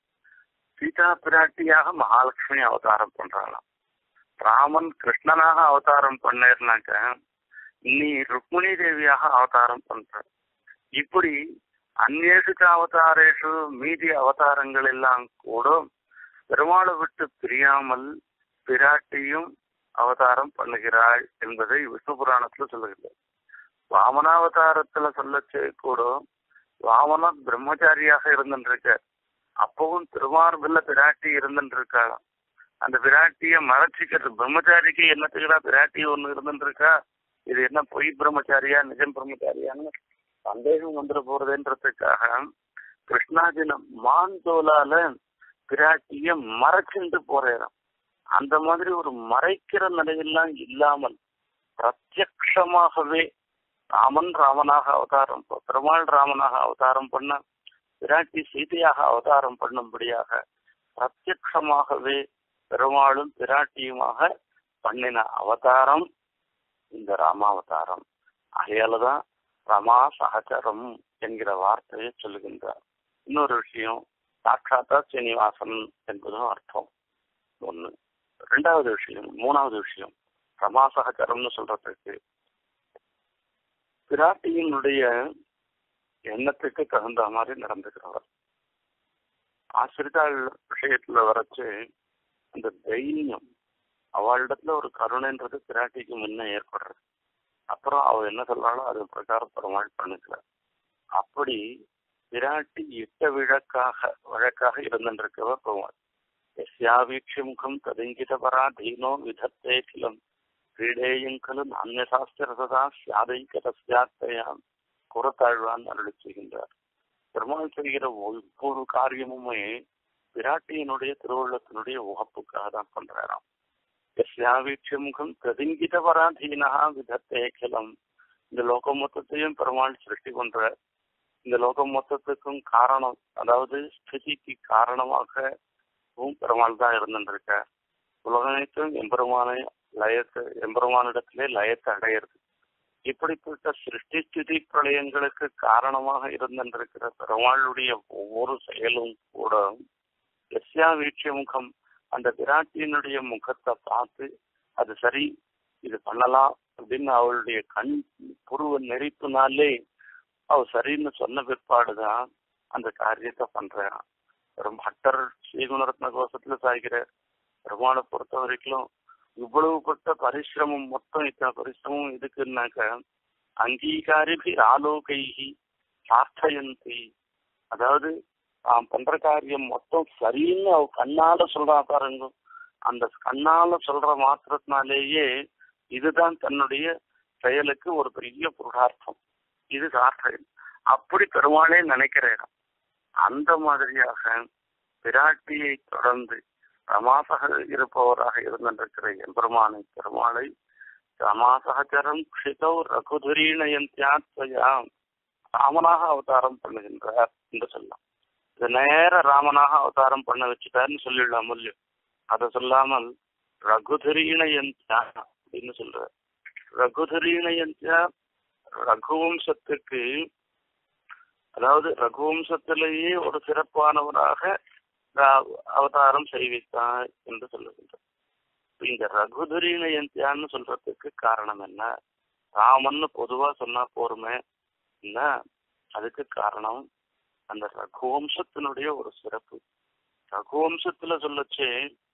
சீதா பிராட்டியாக மகாலட்சுமி அவதாரம் பண்றாளாம் ராமன் கிருஷ்ணனாக அவதாரம் பண்ணேர்னாக்க நீ ருக்மிணி தேவியாக அவதாரம் பண்ற இப்படி அந்நேசுக்கு அவதாரேஷு மீதி அவதாரங்கள் எல்லாம் கூட பெருமாளை விட்டு பிரியாமல் பிராட்டியும் அவதாரம் பண்ணுகிறாள் என்பதை விஷ்ணு புராணத்துல சொல்லுகிறது வாமனாவதாரத்துல சொல்லச்சே கூட வாமன பிரம்மச்சாரியாக இருந்துருக்க அப்பவும் திருமார்பில்ல பிராட்டி இருந்துருக்காளாம் அந்த பிராட்டிய மறைச்சிக்கிறது பிரம்மச்சாரிக்கு என்னத்துக்குடா பிராட்டி ஒண்ணு இருந்துருக்கா இது என்ன பொய் பிரம்மச்சாரியா நிஜம் பிரம்மச்சாரியான்னு சந்தேகம் வந்துட போறதுன்றதுக்காக கிருஷ்ணாஜின மான் தோலால பிராட்டிய மறைச்சுட்டு போறேன் அந்த மாதிரி ஒரு மறைக்கிற நிலையெல்லாம் இல்லாமல் பிரத்யக்ஷமாகவே ராமன் ராமனாக அவதாரம் பெருமாள் ராமனாக அவதாரம் பண்ண பிராட்டி சீதையாக அவதாரம் பண்ணும்படியாக பிரத்யக்ஷமாகவே பெருமாளும் பிராட்டியுமாக பண்ணின அவதாரம் இந்த ராமாவதாரம் ஆகையாலதான் ரமா சகச்சரம் என்கிற வார்த்தையை சொல்லுகின்றார் இன்னொரு விஷயம் சாட்சாத்தா சீனிவாசன் என்பதும் அர்த்தம் ஒண்ணு ரெண்டாவது விஷயம் மூணாவது விஷயம் ரமா சகச்சரம்னு சொல்றதுக்கு பிராட்டியினுடைய எண்ணத்துக்கு தகுந்த மாதிரி நடந்துக்கிறவர் ஆசிரிதாள் விஷயத்துல வரைச்சு அந்த தைரியம் அவளிடத்துல ஒரு கருணைன்றது பிராட்டிக்கு முன்ன ஏற்படுறது அப்புறம் அவ என்ன சொல்றாளோ அது பிரகாரம் பெருமாள் பண்ணிக்கல அப்படி பிராட்டி இட்ட விழக்காக வழக்காக இருந்திருக்கவர் பெருமாள் எஸ்யாவீட்சி முகம் ததிங்கித பராதீனோ விதத்தே கிலம் கிரீடேயங்கலு நானியசாஸ்திரதா சியாதைக்கதஸ்யாத்தையாம் குரத்தாழ்வான் அருளி செய்கின்றார் பெருமாள் செய்கிற ஒவ்வொரு காரியமுமே பிராட்டியினுடைய திருவுள்ளத்தினுடைய உகப்புக்காக தான் பண்றாராம் எஸ்யாவீட்சி முகம் பிரதிங்கித பராதீனா விதத்தே கிலம் இந்த லோகம் மொத்தத்தையும் பெருமாள் சிருஷ்டி பண்ற இந்த லோகம் மொத்தத்துக்கும் காரணம் அதாவது ஸ்திதிக்கு காரணமாக பெருமாள் தான் இருந்துருக்க உலகனைத்தும் எம்பெருமானை லயத்தை எம்பெருமானிடத்திலே லயத்தை அடையிறது இப்படிப்பட்ட சிருஷ்டி ஸ்திதி பிரளயங்களுக்கு காரணமாக இருந்திருக்கிற பெருமாளுடைய ஒவ்வொரு செயலும் கூட எஸ்யா வீட்சிய முகம் அந்த விராட்டியினுடைய முகத்தை பார்த்து அது சரி இது பண்ணலாம் அப்படின்னு அவளுடைய கண் புருவ நெறிப்புனாலே அவ சரின்னு சொன்ன பிற்பாடுதான் அந்த காரியத்தை பண்றான் ரொம்ப பட்டர் ஸ்ரீகுணரத்ன கோஷத்துல சாய்கிறார் பெருமாளை பொறுத்த வரைக்கும் இவ்வளவு பட்ட பரிசிரமம் மொத்தம் இத்தனை பரிசிரமம் எதுக்குன்னாக்க அங்கீகாரிபி ஆலோகைகி சார்த்தயந்தி அதாவது தான் பண்ற காரியம் மொத்தம் சரின்னு அவ கண்ணால சொல்றா பாருங்க அந்த கண்ணால சொல்ற மாத்திரத்தினாலேயே இதுதான் தன்னுடைய செயலுக்கு ஒரு பெரிய புருஷார்த்தம் இது சார்த்தம் அப்படி பெருமாளே நினைக்கிறேன் அந்த மாதிரியாக பிராட்டியை தொடர்ந்து ரமாசக இருப்பவராக இருந்திருக்கிற எம்பெருமானை பெருமாளை ரமாசகச்சரம் க்ஷிதௌ ரகுதுரீணயந்தியாத்வயாம் ராமனாக அவதாரம் பண்ணுகின்றார் என்று சொல்லலாம் இது நேர ராமனாக அவதாரம் பண்ண வச்சுட்டாருன்னு சொல்லிடலாம் மூல்யம் அதை சொல்லாமல் ரகுதுரீணயந்தியா அப்படின்னு சொல்றார் ரகுதுரீணயந்தியா ரகுவம்சத்துக்கு அதாவது ரகுவம்சத்திலேயே ஒரு சிறப்பானவராக அவதாரம் செய்வித்தார் என்று சொல்லுகின்றார் இந்த ரகுதுரீணயந்தியான்னு சொல்றதுக்கு காரணம் என்ன ராமன்னு பொதுவா சொன்னா போருமே என்ன அதுக்கு காரணம் அந்த ரகுவம்சத்தினுடைய ஒரு சிறப்பு ரகுவம்சத்துல சொல்லச்சு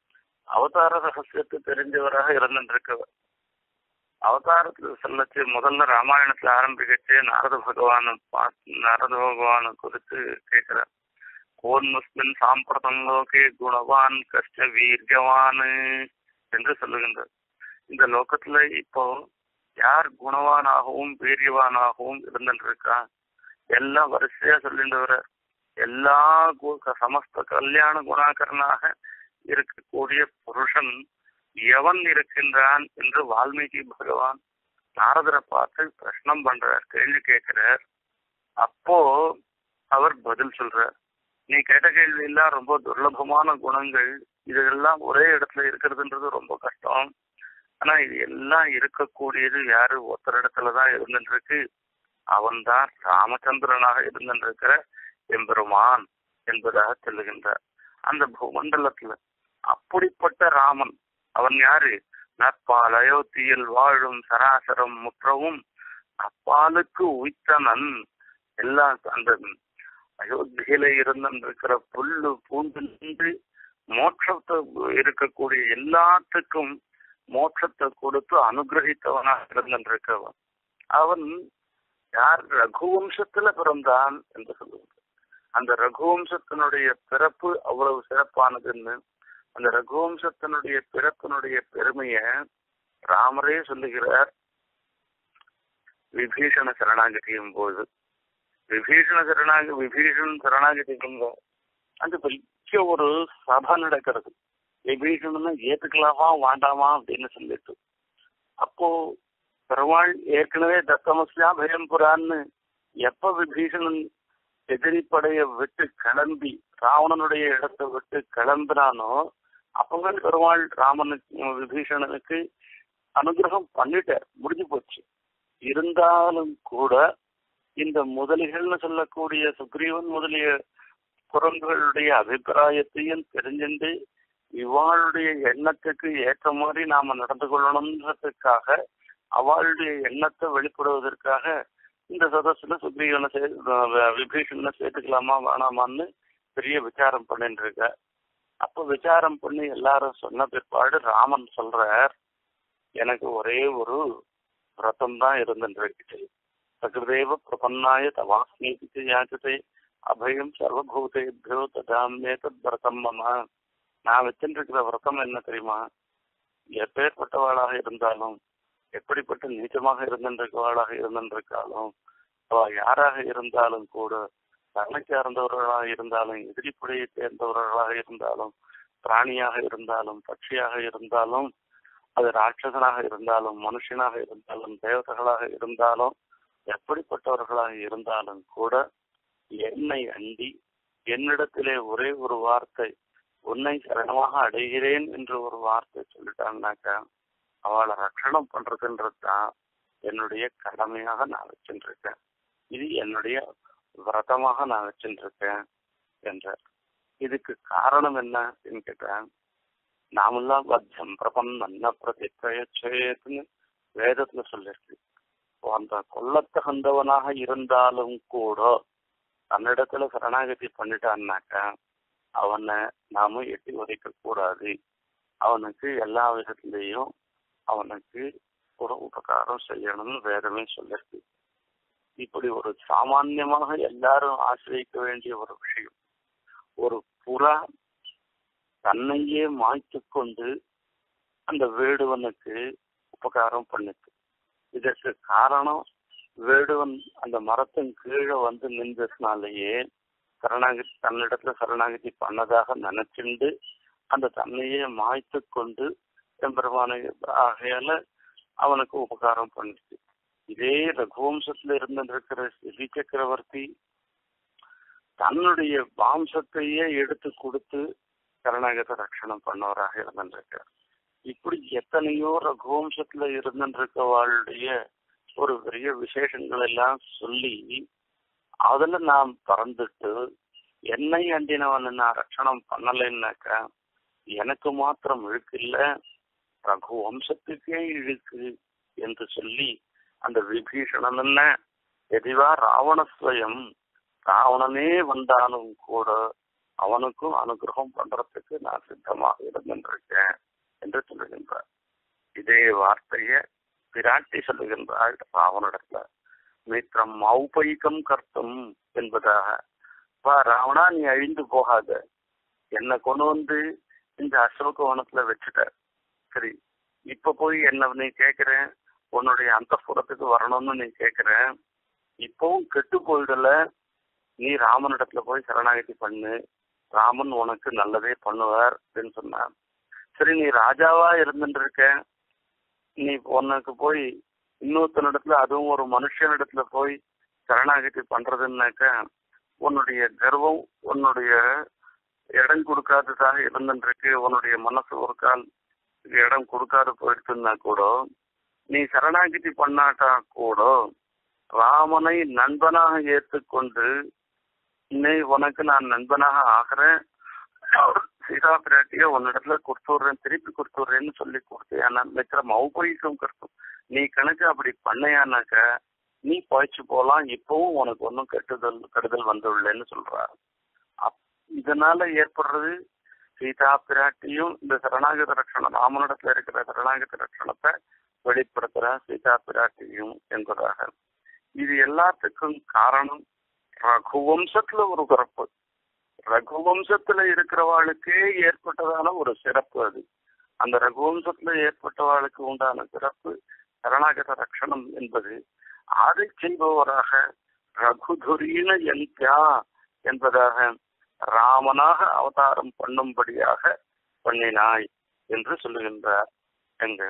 அவதார ரகசியத்தை தெரிஞ்சவராக இருந்திருக்கவர் அவதாரத்துல சொல்லச்சு முதல்ல ராமாயணத்துல ஆரம்பிக்கச்சு நாரத பகவான நாரத பகவான குறித்து கேட்கிறார் கோன்முஸ்மின் சாம்பிரதம் லோகே குணவான் கஷ்ட வீரியவான் என்று சொல்லுகின்றார் இந்த லோகத்துல இப்போ யார் குணவானாகவும் வீரியவானாகவும் இருந்துருக்கா எல்லாம் வரிசையா சொல்லிட்டு வர எல்லா சமஸ்த கல்யாண குணாகரனாக இருக்கக்கூடிய புருஷன் எவன் இருக்கின்றான் என்று வால்மீகி பகவான் நாரதரை பார்த்து பிரஷ்னம் பண்றார் கேள்வி கேட்கிறார் அப்போ அவர் பதில் சொல்றார் நீ கேட்ட கேள்வி எல்லாம் ரொம்ப துர்லபமான குணங்கள் இதெல்லாம் ஒரே இடத்துல இருக்கிறதுன்றது ரொம்ப கஷ்டம் ஆனா இது எல்லாம் இருக்கக்கூடியது யாரு ஒருத்தர் இடத்துலதான் இருந்துருக்கு அவன்தான் ராமச்சந்திரனாக இருந்திருக்கிற எம்பெருமான் என்பதாக சொல்லுகின்றார் அந்த பூமண்டலத்துல அப்படிப்பட்ட ராமன் அவன் யாரு நற்பால் அயோத்தியில் வாழும் சராசரம் முற்றவும் அப்பாலுக்கு உய்த்தனன் எல்லாம் அந்த அயோத்தியில இருந்திருக்கிற புல்லு பூண்டு நின்று மோட்சத்தை இருக்கக்கூடிய எல்லாத்துக்கும் மோட்சத்தை கொடுத்து அனுகிரகித்தவனாக இருந்திருக்கவன் அவன் யார் ரகுவம்சத்துல பிறந்தான் என்று சொல்லுவாங்க அந்த ரகுவம்சத்தினுடைய பிறப்பு அவ்வளவு சிறப்பானதுன்னு அந்த ரகுவம்சத்தினுடைய பிறப்பினுடைய பெருமைய ராமரே சொல்லுகிறார் விபீஷண சரணாகதியும் போது விபீஷண சரணாக விபீஷணன் சரணாகதி அந்த பெரிய ஒரு சபை நடக்கிறது விபீஷணன் ஏத்துக்கலாமா வேண்டாமா அப்படின்னு சொல்லிட்டு அப்போ பெருமாள் ஏற்கனவே தத்தமஸ்யா பயம் புறான்னு எப்ப விபீஷணன் எதிரிப்படைய விட்டு கிளம்பி ராவணனுடைய இடத்தை விட்டு கிளம்புறானோ அப்பவே பெருமாள் ராமனுக்கு விபீஷணனுக்கு அனுகிரகம் பண்ணிட்டார் முடிஞ்சு போச்சு இருந்தாலும் கூட இந்த முதலிகள்னு சொல்லக்கூடிய சுக்ரீவன் முதலிய குரங்குகளுடைய அபிப்பிராயத்தையும் தெரிஞ்சுண்டு இவாளுடைய எண்ணத்துக்கு ஏற்ற மாதிரி நாம நடந்து கொள்ளணுன்றதுக்காக அவளுடைய எண்ணத்தை வெளிப்படுவதற்காக இந்த சதஸ்ல சுக்ரீவனை சே விபீஷணனை சேர்த்துக்கலாமா வேணாமான்னு பெரிய விசாரம் பண்ணிட்டு இருக்க அப்ப விசாரம் பண்ணி எல்லாரும் சொன்ன பிற்பாடு ராமன் சொல்றார் எனக்கு ஒரே ஒரு விரதம் தான் இருந்துருக்கு சகிருதேவ பிரபன்னாய தவாஸ்மீதி யாச்சதே அபயம் சர்வபூதேபியோ ததாமே தத் விரதம் மம நான் வச்சுருக்கிற விரதம் என்ன தெரியுமா எப்பேற்பட்டவாளாக இருந்தாலும் எப்படிப்பட்ட நீச்சமாக இருந்திருக்கவாளாக இருந்திருக்காலும் அவ யாராக இருந்தாலும் கூட தன்னை சார்ந்தவர்களாக இருந்தாலும் எதிரிப்படையை சேர்ந்தவர்களாக இருந்தாலும் பிராணியாக இருந்தாலும் பட்சியாக இருந்தாலும் அது ராட்சசனாக இருந்தாலும் மனுஷனாக இருந்தாலும் தேவதைகளாக இருந்தாலும் எப்படிப்பட்டவர்களாக இருந்தாலும் கூட என்னை அண்டி என்னிடத்திலே ஒரே ஒரு வார்த்தை உன்னை சரணமாக அடைகிறேன் என்று ஒரு வார்த்தை சொல்லிட்டாங்கனாக்கா அவளை ரட்சணம் பண்றதுன்றது தான் என்னுடைய கடமையாக நான் வச்சுருக்கேன் இது என்னுடைய விரதமாக நான் வச்சுருக்கேன் என்றார் இதுக்கு காரணம் என்ன அப்படின்னு கேட்டேன் நாமெல்லாம் வத்தியம் பிரபம் நன்ன பிரதிச்சேத்துன்னு வேதத்துல சொல்லிருக்கு இப்போ அந்த கொல்லத்தகுந்தவனாக இருந்தாலும் கூட தன்னிடத்துல சரணாகதி பண்ணிட்டான்னாக்கா அவனை நாம எட்டி உதைக்க கூடாது அவனுக்கு எல்லா விதத்திலையும் அவனுக்கு ஒரு உபகாரம் செய்யணும்னு வேதமே சொல்லிருக்கு இப்படி ஒரு சாமான்யமாக எல்லாரும் ஆசிரியக்க வேண்டிய ஒரு விஷயம் ஒரு புறா தன்னையே மாய்த்து கொண்டு அந்த வேடுவனுக்கு உபகாரம் பண்ணுச்சு இதற்கு காரணம் வேடுவன் அந்த மரத்தின் கீழே வந்து நின்றதுனாலேயே சரணாகதி தன்னிடத்துல சரணாகதி பண்ணதாக நினைச்சுண்டு அந்த தன்னையே மாய்த்து கொண்டு எம்பெருமான ஆகையால அவனுக்கு உபகாரம் பண்ணுச்சு இதே ரகுவம்சத்துல இருந்திருக்கிற ஸ்ரீ சக்கரவர்த்தி தன்னுடைய வாம்சத்தையே எடுத்து கொடுத்து சரணாகத ரட்சணம் பண்ணவராக இருந்திருக்கார் இப்படி எத்தனையோ ரகுவம்சத்துல இருந்திருக்கவாளுடைய ஒரு பெரிய விசேஷங்கள் எல்லாம் சொல்லி அதுல நாம் பறந்துட்டு என்னை அண்டினவன் நான் ரட்சணம் பண்ணலைன்னாக்கா எனக்கு மாத்திரம் இழுக்கு இல்ல ரகு வம்சத்துக்கே இழுக்கு என்று சொல்லி அந்த விபீஷணன் என்ன எதிவா ராவணஸ்வயம் ராவணனே வந்தாலும் கூட அவனுக்கும் அனுகிரகம் பண்றதுக்கு நான் சித்தமாக இருந்திருக்கேன் என்று சொல்லுகின்றார் இதே வார்த்தைய பிராட்டி சொல்லுகின்றாள் ராவனிடத்துல மித்திரம் மௌபைகம் கர்த்தம் என்பதாக வா ராவணா நீ அழிந்து போகாத என்னை கொண்டு வந்து இந்த அசோக வனத்துல வச்சுட்ட சரி இப்ப போய் என்ன நீ கேக்குற உன்னுடைய அந்த வரணும்னு நீ கேக்குற இப்பவும் கெட்டு போயிடல நீ ராமனிடத்துல போய் சரணாகதி பண்ணு ராமன் உனக்கு நல்லதே பண்ணுவார் அப்படின்னு சொன்னான் சரி நீ ராஜாவா இருந்துட்டு இருக்க நீ உனக்கு போய் இன்னொருத்தனிடத்துல அதுவும் ஒரு மனுஷனிடத்துல போய் சரணாகதி பண்றதுன்னாக்க உன்னுடைய கர்வம் உன்னுடைய இடம் கொடுக்காததாக இருந்துருக்கு உன்னுடைய மனசு ஒரு கால் இடம் கொடுக்காது போயிடுச்சுன்னா கூட நீ சரணாகதி பண்ணாட்டா கூட ராமனை நண்பனாக ஏற்றுக்கொண்டு நீ உனக்கு நான் நண்பனாக ஆகிறேன் சீதா பிராட்டிய உன்னிடத்துல கொடுத்துடுறேன் திருப்பி கொடுத்துடுறேன்னு சொல்லி கொடுத்தேன் மித்திர மௌபயிக்கம் கருத்தும் நீ கணக்கு அப்படி பண்ணையானாக்க நீ பயிற்சி போலாம் இப்பவும் உனக்கு ஒன்றும் கெட்டுதல் கெடுதல் வந்துள்ளேன்னு சொல்றா இதனால ஏற்படுறது சீதா பிராட்டியும் இந்த சரணாகத ரட்சணம் ராமனிடத்துல இருக்கிற சரணாகத ரட்சணத்தை வெளிப்படுத்துற சீதா பிராட்டியும் என்பதாக இது எல்லாத்துக்கும் காரணம் ரகுவம்சத்துல ஒரு பிறப்பு ரகுவம்சத்துல இருக்கிறவாளுக்கே ஏற்பட்டதான ஒரு சிறப்பு அது அந்த ரகுவம்சத்துல ஏற்பட்டவாளுக்கு உண்டான சிறப்பு சரணாகத ரட்சணம் என்பது அதை செய்பவராக ரகுதுரீன யந்தியா என்பதாக ராமனாக அவதாரம் பண்ணும்படியாக பண்ணினாய் என்று சொல்லுகின்றார் எங்க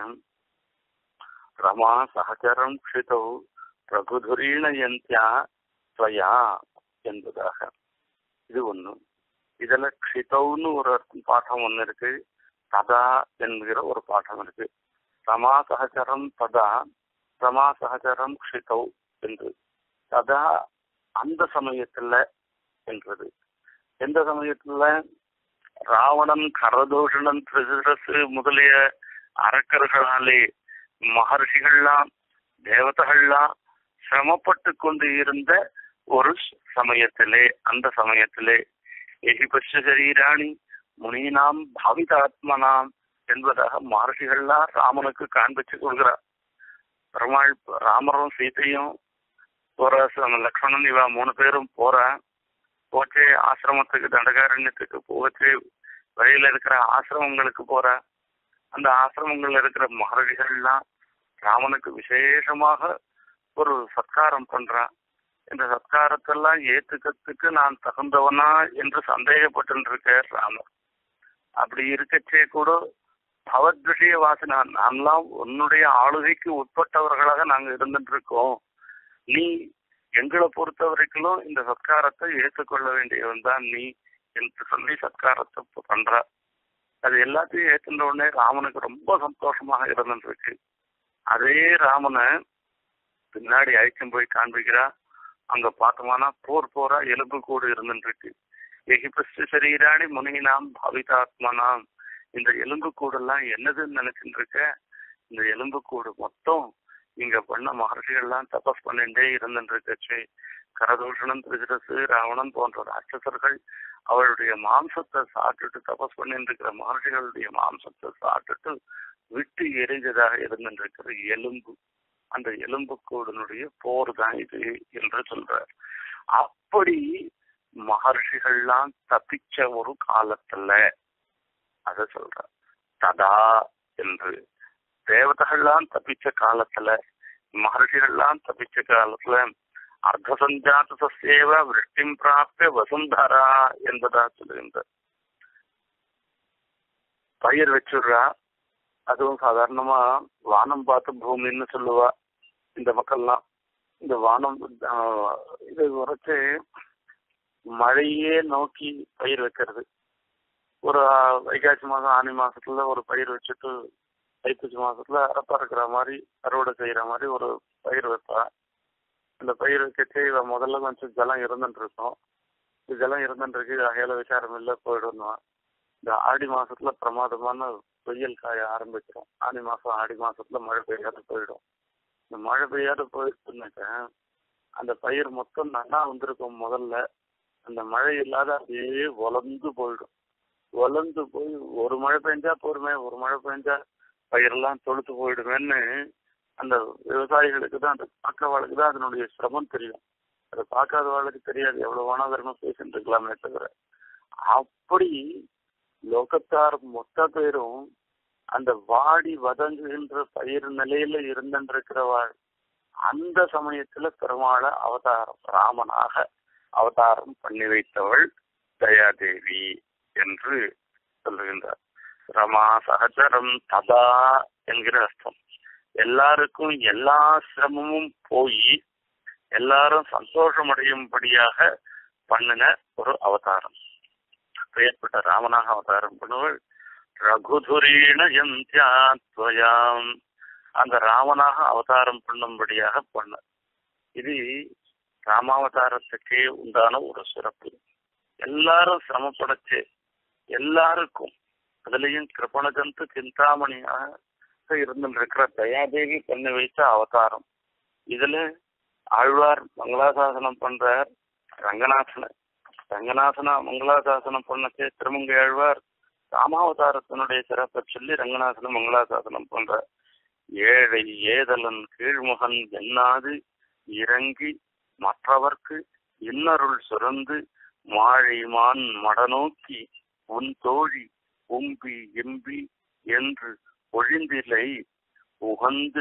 ரமா சகச்சரம் க்ஷிதௌ ரகுதுரீன யந்தியா ஸ்வயா என்பதாக இது ஒண்ணு இதுல க்ஷிதௌன்னு ஒரு பாடம் ஒண்ணு இருக்கு ததா என்கிற ஒரு பாடம் இருக்கு ரமா சகச்சரம் ததா ரமா சகச்சரம் க்ஷிதௌ என்று ததா அந்த சமயத்துல என்றது எந்த சமயத்துல ராவணன் கரதோஷணன் திருசரசு முதலிய அரக்கர்களாலே மகர்ஷிகள்லாம் தேவதைகள்லாம் சிரமப்பட்டு கொண்டு இருந்த ஒரு சமயத்திலே அந்த சமயத்திலே எகிபட்ச சரீராணி முனினாம் பாவிதாத்மனாம் என்பதாக மகர்ஷிகள்லாம் ராமனுக்கு காண்பிச்சு கொடுக்கிறார் பெருமாள் ராமரும் சீதையும் போற லக்ஷ்மணன் இவா மூணு பேரும் போறா போச்சே ஆசிரமத்துக்கு தண்டகாரண்யத்துக்கு போச்சு வழியில இருக்கிற ஆசிரமங்களுக்கு போற அந்த ஆசிரமங்கள்ல இருக்கிற மகர்ஷிகள்லாம் ராமனுக்கு விசேஷமாக ஒரு சத்காரம் பண்றான் இந்த சத்காரத்தெல்லாம் ஏத்துக்கிறதுக்கு நான் தகுந்தவனா என்று சந்தேகப்பட்டு இருக்கார் ராமர் அப்படி இருக்கச்சே கூட பவத் விஷய வாசனா நான்லாம் உன்னுடைய ஆளுகைக்கு உட்பட்டவர்களாக நாங்க இருந்துட்டு இருக்கோம் நீ எங்களை பொறுத்த வரைக்கும் இந்த சத்காரத்தை ஏற்றுக்கொள்ள வேண்டியவன் தான் நீ என்று சொல்லி சத்காரத்தை பண்ற அது எல்லாத்தையும் ஏற்றுன்ற உடனே ராமனுக்கு ரொம்ப சந்தோஷமாக இருந்துருக்கு அதே ராமனை பின்னாடி அழைச்சும் போய் காண்பிக்கிறா அங்க பார்த்தோம்னா போர் போரா எலும்பு கூடு இருந்துருக்கு எகிபஸ்து சரீராணி முனினாம் பாவிதாத்மனாம் இந்த எலும்பு கூடெல்லாம் என்னதுன்னு நினைச்சுட்டு இருக்க இந்த எலும்புக்கூடு மொத்தம் இங்க பண்ண மகர்ஷிகள்லாம் தபஸ் பண்ணிட்டே இருந்துருக்கச்சு கரதூஷணம் திருகிரசு ராவணன் போன்ற ராட்சசர்கள் அவருடைய மாம்சத்தை சாப்பிட்டுட்டு தபஸ் பண்ணிட்டு இருக்கிற மகர்ஷிகளுடைய மாம்சத்தை சாப்பிட்டுட்டு விட்டு எரிஞ்சதாக இருந்துருக்கிற எலும்பு அந்த எலும்புக்கூடனுடைய போர் தான் இது என்று சொல்றார் அப்படி மகர்ஷிகள்லாம் தப்பிச்ச ஒரு காலத்துல அத சொல்ற ததா என்று தேவதைகள்லாம் தப்பிச்ச காலத்துல மகர்ஷிகள்லாம் தப்பிச்ச காலத்துல அர்த்த சஞ்சாத சசேவ விருஷ்டிம் பிராப்திய வசுந்தரா என்பதா சொல்லுகின்ற பயிர் வச்சுடுறா அதுவும் சாதாரணமா வானம் பார்த்து பூமின்னு சொல்லுவா இந்த மக்கள்லாம் இந்த வானம் இது வரைச்சு மழையே நோக்கி பயிர் வைக்கிறது ஒரு வைகாசி மாதம் ஆனி மாசத்துல ஒரு பயிர் வச்சுட்டு தைப்பூசி மாசத்துல அறப்பா இருக்கிற மாதிரி அறுவடை செய்யற மாதிரி ஒரு பயிர் வைப்பா அந்த பயிர் வச்சுட்டு இவ முதல்ல கொஞ்சம் ஜலம் இருந்துட்டு இருக்கும் ஜலம் இருந்துட்டு இருக்கு அகையில விசாரம் இல்லை போயிடணும் இந்த ஆடி மாசத்துல பிரமாதமான வெயில் காய ஆரம்பிச்சிடும் ஆடி மாசம் ஆடி மாசத்துல மழை பெய்யாத போயிடும் இந்த மழை பெய்யாத போயிடுச்சுனாக்க அந்த பயிர் மொத்தம் நல்லா வந்திருக்கும் முதல்ல அந்த மழை இல்லாத அப்படியே வளர்ந்து போயிடும் வளர்ந்து போய் ஒரு மழை பெஞ்சா போருமே ஒரு மழை பெஞ்சா பயிரெல்லாம் தொழுத்து போயிடுமேன்னு அந்த விவசாயிகளுக்கு தான் அந்த பார்க்கறவாளுக்கு தான் அதனுடைய சிரமம் தெரியும் அதை பார்க்காதவாளுக்கு தெரியாது எவ்வளவு வேணாதரமா பேசிட்டு இருக்கலாமே தவிர அப்படி லோகத்தார் மொத்த பேரும் அந்த வாடி வதங்குகின்ற பயிர் நிலையில இருந்திருக்கிறவாள் அந்த சமயத்துல பெருமாளை அவதாரம் ராமனாக அவதாரம் பண்ணி வைத்தவள் தயாதேவி என்று சொல்லுகின்றார் ரமா சகச்சரம் ததா என்கிற அர்த்தம் எல்லாருக்கும் எல்லா சிரமமும் போய் எல்லாரும் சந்தோஷம் அடையும்படியாக பண்ணின ஒரு அவதாரம் பெயர்பட்ட ராமனாக அவதாரம் பண்ணுவள் ரகுதுரீண யந்தியாத்வயாம் அந்த ராமனாக அவதாரம் பண்ணும்படியாக பண்ண இது ராமாவதாரத்துக்கே உண்டான ஒரு சிறப்பு எல்லாரும் சிரமப்படச்சு எல்லாருக்கும் அதுலயும் கிருபணஜந்து சிந்தாமணியாக இருந்திருக்கிற தயாதேவி பண்ணி வைத்த அவதாரம் இதுல ஆழ்வார் மங்களாசாசனம் பண்றார் ரங்கநாதனை ரங்கநாதனா மங்களாசாசனம் பண்ணச்சு திருமங்கை ஆழ்வார் ராமாவதாரத்தினுடைய சிறப்பை சொல்லி ரங்கநாதன மங்களாசாசனம் பண்றார் ஏழை ஏதலன் கீழ்முகன் எண்ணாது இறங்கி மற்றவர்க்கு இன்னருள் சுரந்து மாழைமான் மடநோக்கி உன் தோழி உம்பி எம்பி என்று ஒழிந்திலை உகந்து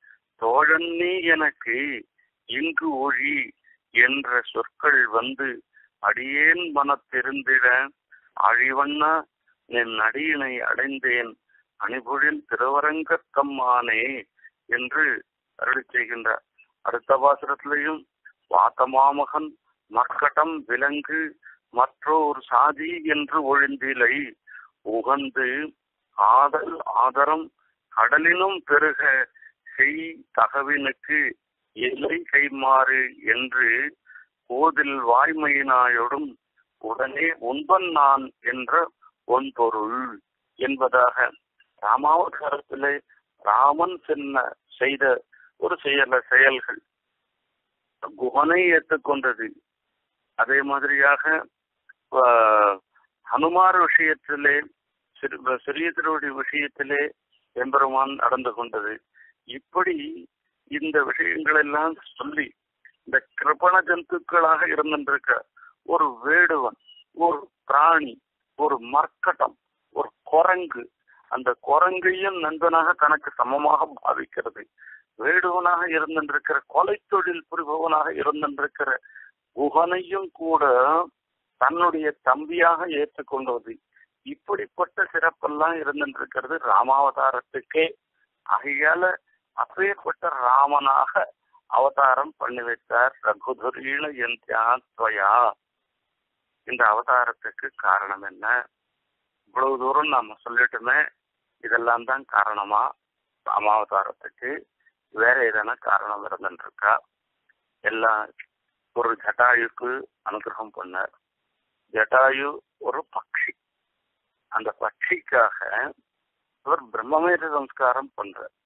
தோழன்னே எனக்கு இங்கு ஒழி என்ற சொற்கள் வந்து அடியேன் மனத்திருந்திட அழிவண்ணா என் அடியினை அடைந்தேன் அணிபொழில் திருவரங்கத்தம்மானே என்று அருளி செய்கின்றார் அடுத்த பாசுரத்திலையும் வாத்தமாமகன் மர்க்கட்டம் விலங்கு மற்றொரு சாதி என்று ஒழிந்திலை உகந்து ஆதல் ஆதரம் கடலினும் பெருக செய் தகவினுக்கு எல்லை கைமாறு என்று கோதில் வாய்மையினாயோடும் உடனே உண்பன் நான் என்ற ஒன்பொருள் என்பதாக ராமாவதாரத்திலே ராமன் சென்ன செய்த ஒரு செயல செயல்கள் குகனை ஏற்றுக்கொண்டது அதே மாதிரியாக ஹனுமார் விஷயத்திலே சிறிய திருவடி விஷயத்திலே எம்பெருமான் நடந்து கொண்டது இப்படி இந்த விஷயங்கள் எல்லாம் சொல்லி இந்த கிருபண ஜந்துக்களாக இருந்திருக்க ஒரு வேடுவன் ஒரு பிராணி ஒரு மர்க்கட்டம் ஒரு குரங்கு அந்த குரங்கையும் நண்பனாக தனக்கு சமமாக பாவிக்கிறது வேடுவனாக இருந்திருக்கிற கொலை தொழில் புரிபவனாக இருந்திருக்கிற குகனையும் கூட தன்னுடைய தம்பியாக ஏற்றுக்கொண்டது இப்படிப்பட்ட சிறப்பெல்லாம் இருந்திருக்கிறது ராமாவதாரத்துக்கே ஆகையால அப்பேற்பட்ட ராமனாக அவதாரம் பண்ணி வைத்தார் ரகுதுரீண எந்தியாத்வயா இந்த அவதாரத்துக்கு காரணம் என்ன இவ்வளவு தூரம் நாம சொல்லிட்டுமே இதெல்லாம் தான் காரணமா ராமாவதாரத்துக்கு வேற எதனா காரணம் இருந்துருக்கா எல்லாம் ஒரு ஜட்டாயுக்கு அனுகிரகம் பண்ணார் ஜட்டாயு ஒரு பக்ஷி அந்த பட்சிக்காக அவர் பிரம்மமேத சம்ஸ்காரம் பண்றார்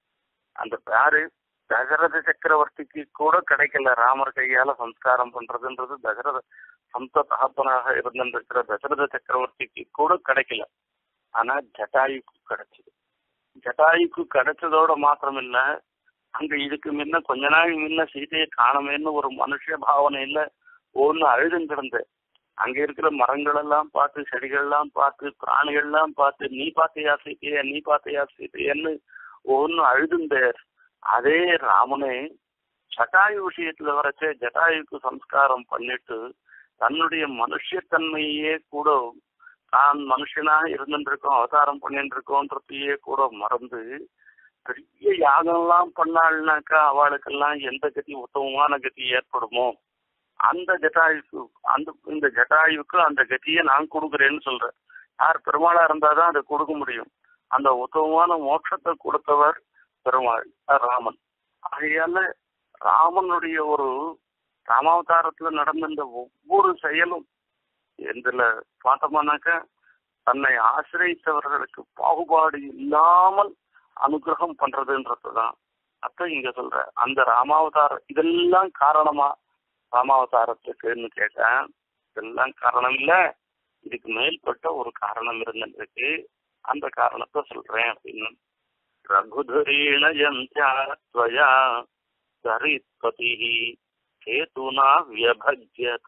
அந்த பேரு தசரத சக்கரவர்த்திக்கு கூட கிடைக்கல ராமர் கையால சம்ஸ்காரம் பண்றதுன்றது தசரத சந்த தகப்பனாக இருந்திருக்கிற தசரத சக்கரவர்த்திக்கு கூட கிடைக்கல ஆனா ஜட்டாயுக்கு கிடைச்சது ஜட்டாயுக்கு கிடைச்சதோட மாத்திரம் இல்ல அங்க இதுக்கு முன்ன கொஞ்ச நாள் முன்ன சீதையை காணமேன்னு ஒரு மனுஷ பாவனை இல்ல ஒன்னு அழுதும் கிடந்து அங்க இருக்கிற மரங்கள் எல்லாம் பார்த்து செடிகள் எல்லாம் பார்த்து பிராணிகள் எல்லாம் பார்த்து நீ பார்த்தையா சீதையா நீ பார்த்தையா சீதையன்னு ஒன்னு அழுதுந்தேர் அதே ராமனே ஜட்டாயு விஷயத்துல வரச்சே ஜட்டாயுக்கு சம்ஸ்காரம் பண்ணிட்டு தன்னுடைய மனுஷத்தன்மையே கூட தான் மனுஷனா இருந்துருக்கோம் அவதாரம் பண்ணிட்டு இருக்கோன்றதையே கூட மறந்து பெரிய யாகம்லாம் பண்ணாள்னாக்கா அவளுக்கெல்லாம் எந்த கதி உத்தமமான கதி ஏற்படுமோ அந்த ஜட்டாயுக்கு அந்த இந்த ஜட்டாயுக்கு அந்த கதியை நான் கொடுக்குறேன்னு சொல்றேன் யார் பெருமாளா இருந்தாதான் அதை கொடுக்க முடியும் அந்த உத்தமமான மோட்சத்தை கொடுத்தவர் பெருமாள் ராமன் ஆகையால ராமனுடைய ஒரு ராமாவதாரத்துல நடந்த இந்த ஒவ்வொரு செயலும் இதுல பார்த்தோம்னாக்க தன்னை ஆசிரியத்தவர்களுக்கு பாகுபாடு இல்லாமல் அனுகிரகம் பண்றதுன்றதுதான் அப்ப இங்க சொல்ற அந்த ராமாவதாரம் இதெல்லாம் காரணமா ராமாவதாரத்துக்குன்னு கேட்டேன் இதெல்லாம் காரணம் இல்ல இதுக்கு மேல்பட்ட ஒரு காரணம் இருந்துருக்கு அந்த காரணத்தை சொல்றேன் அப்படின்னு ரகுதரீண யந்தியா சரித்பதி கேதுனா வியபஜ்யத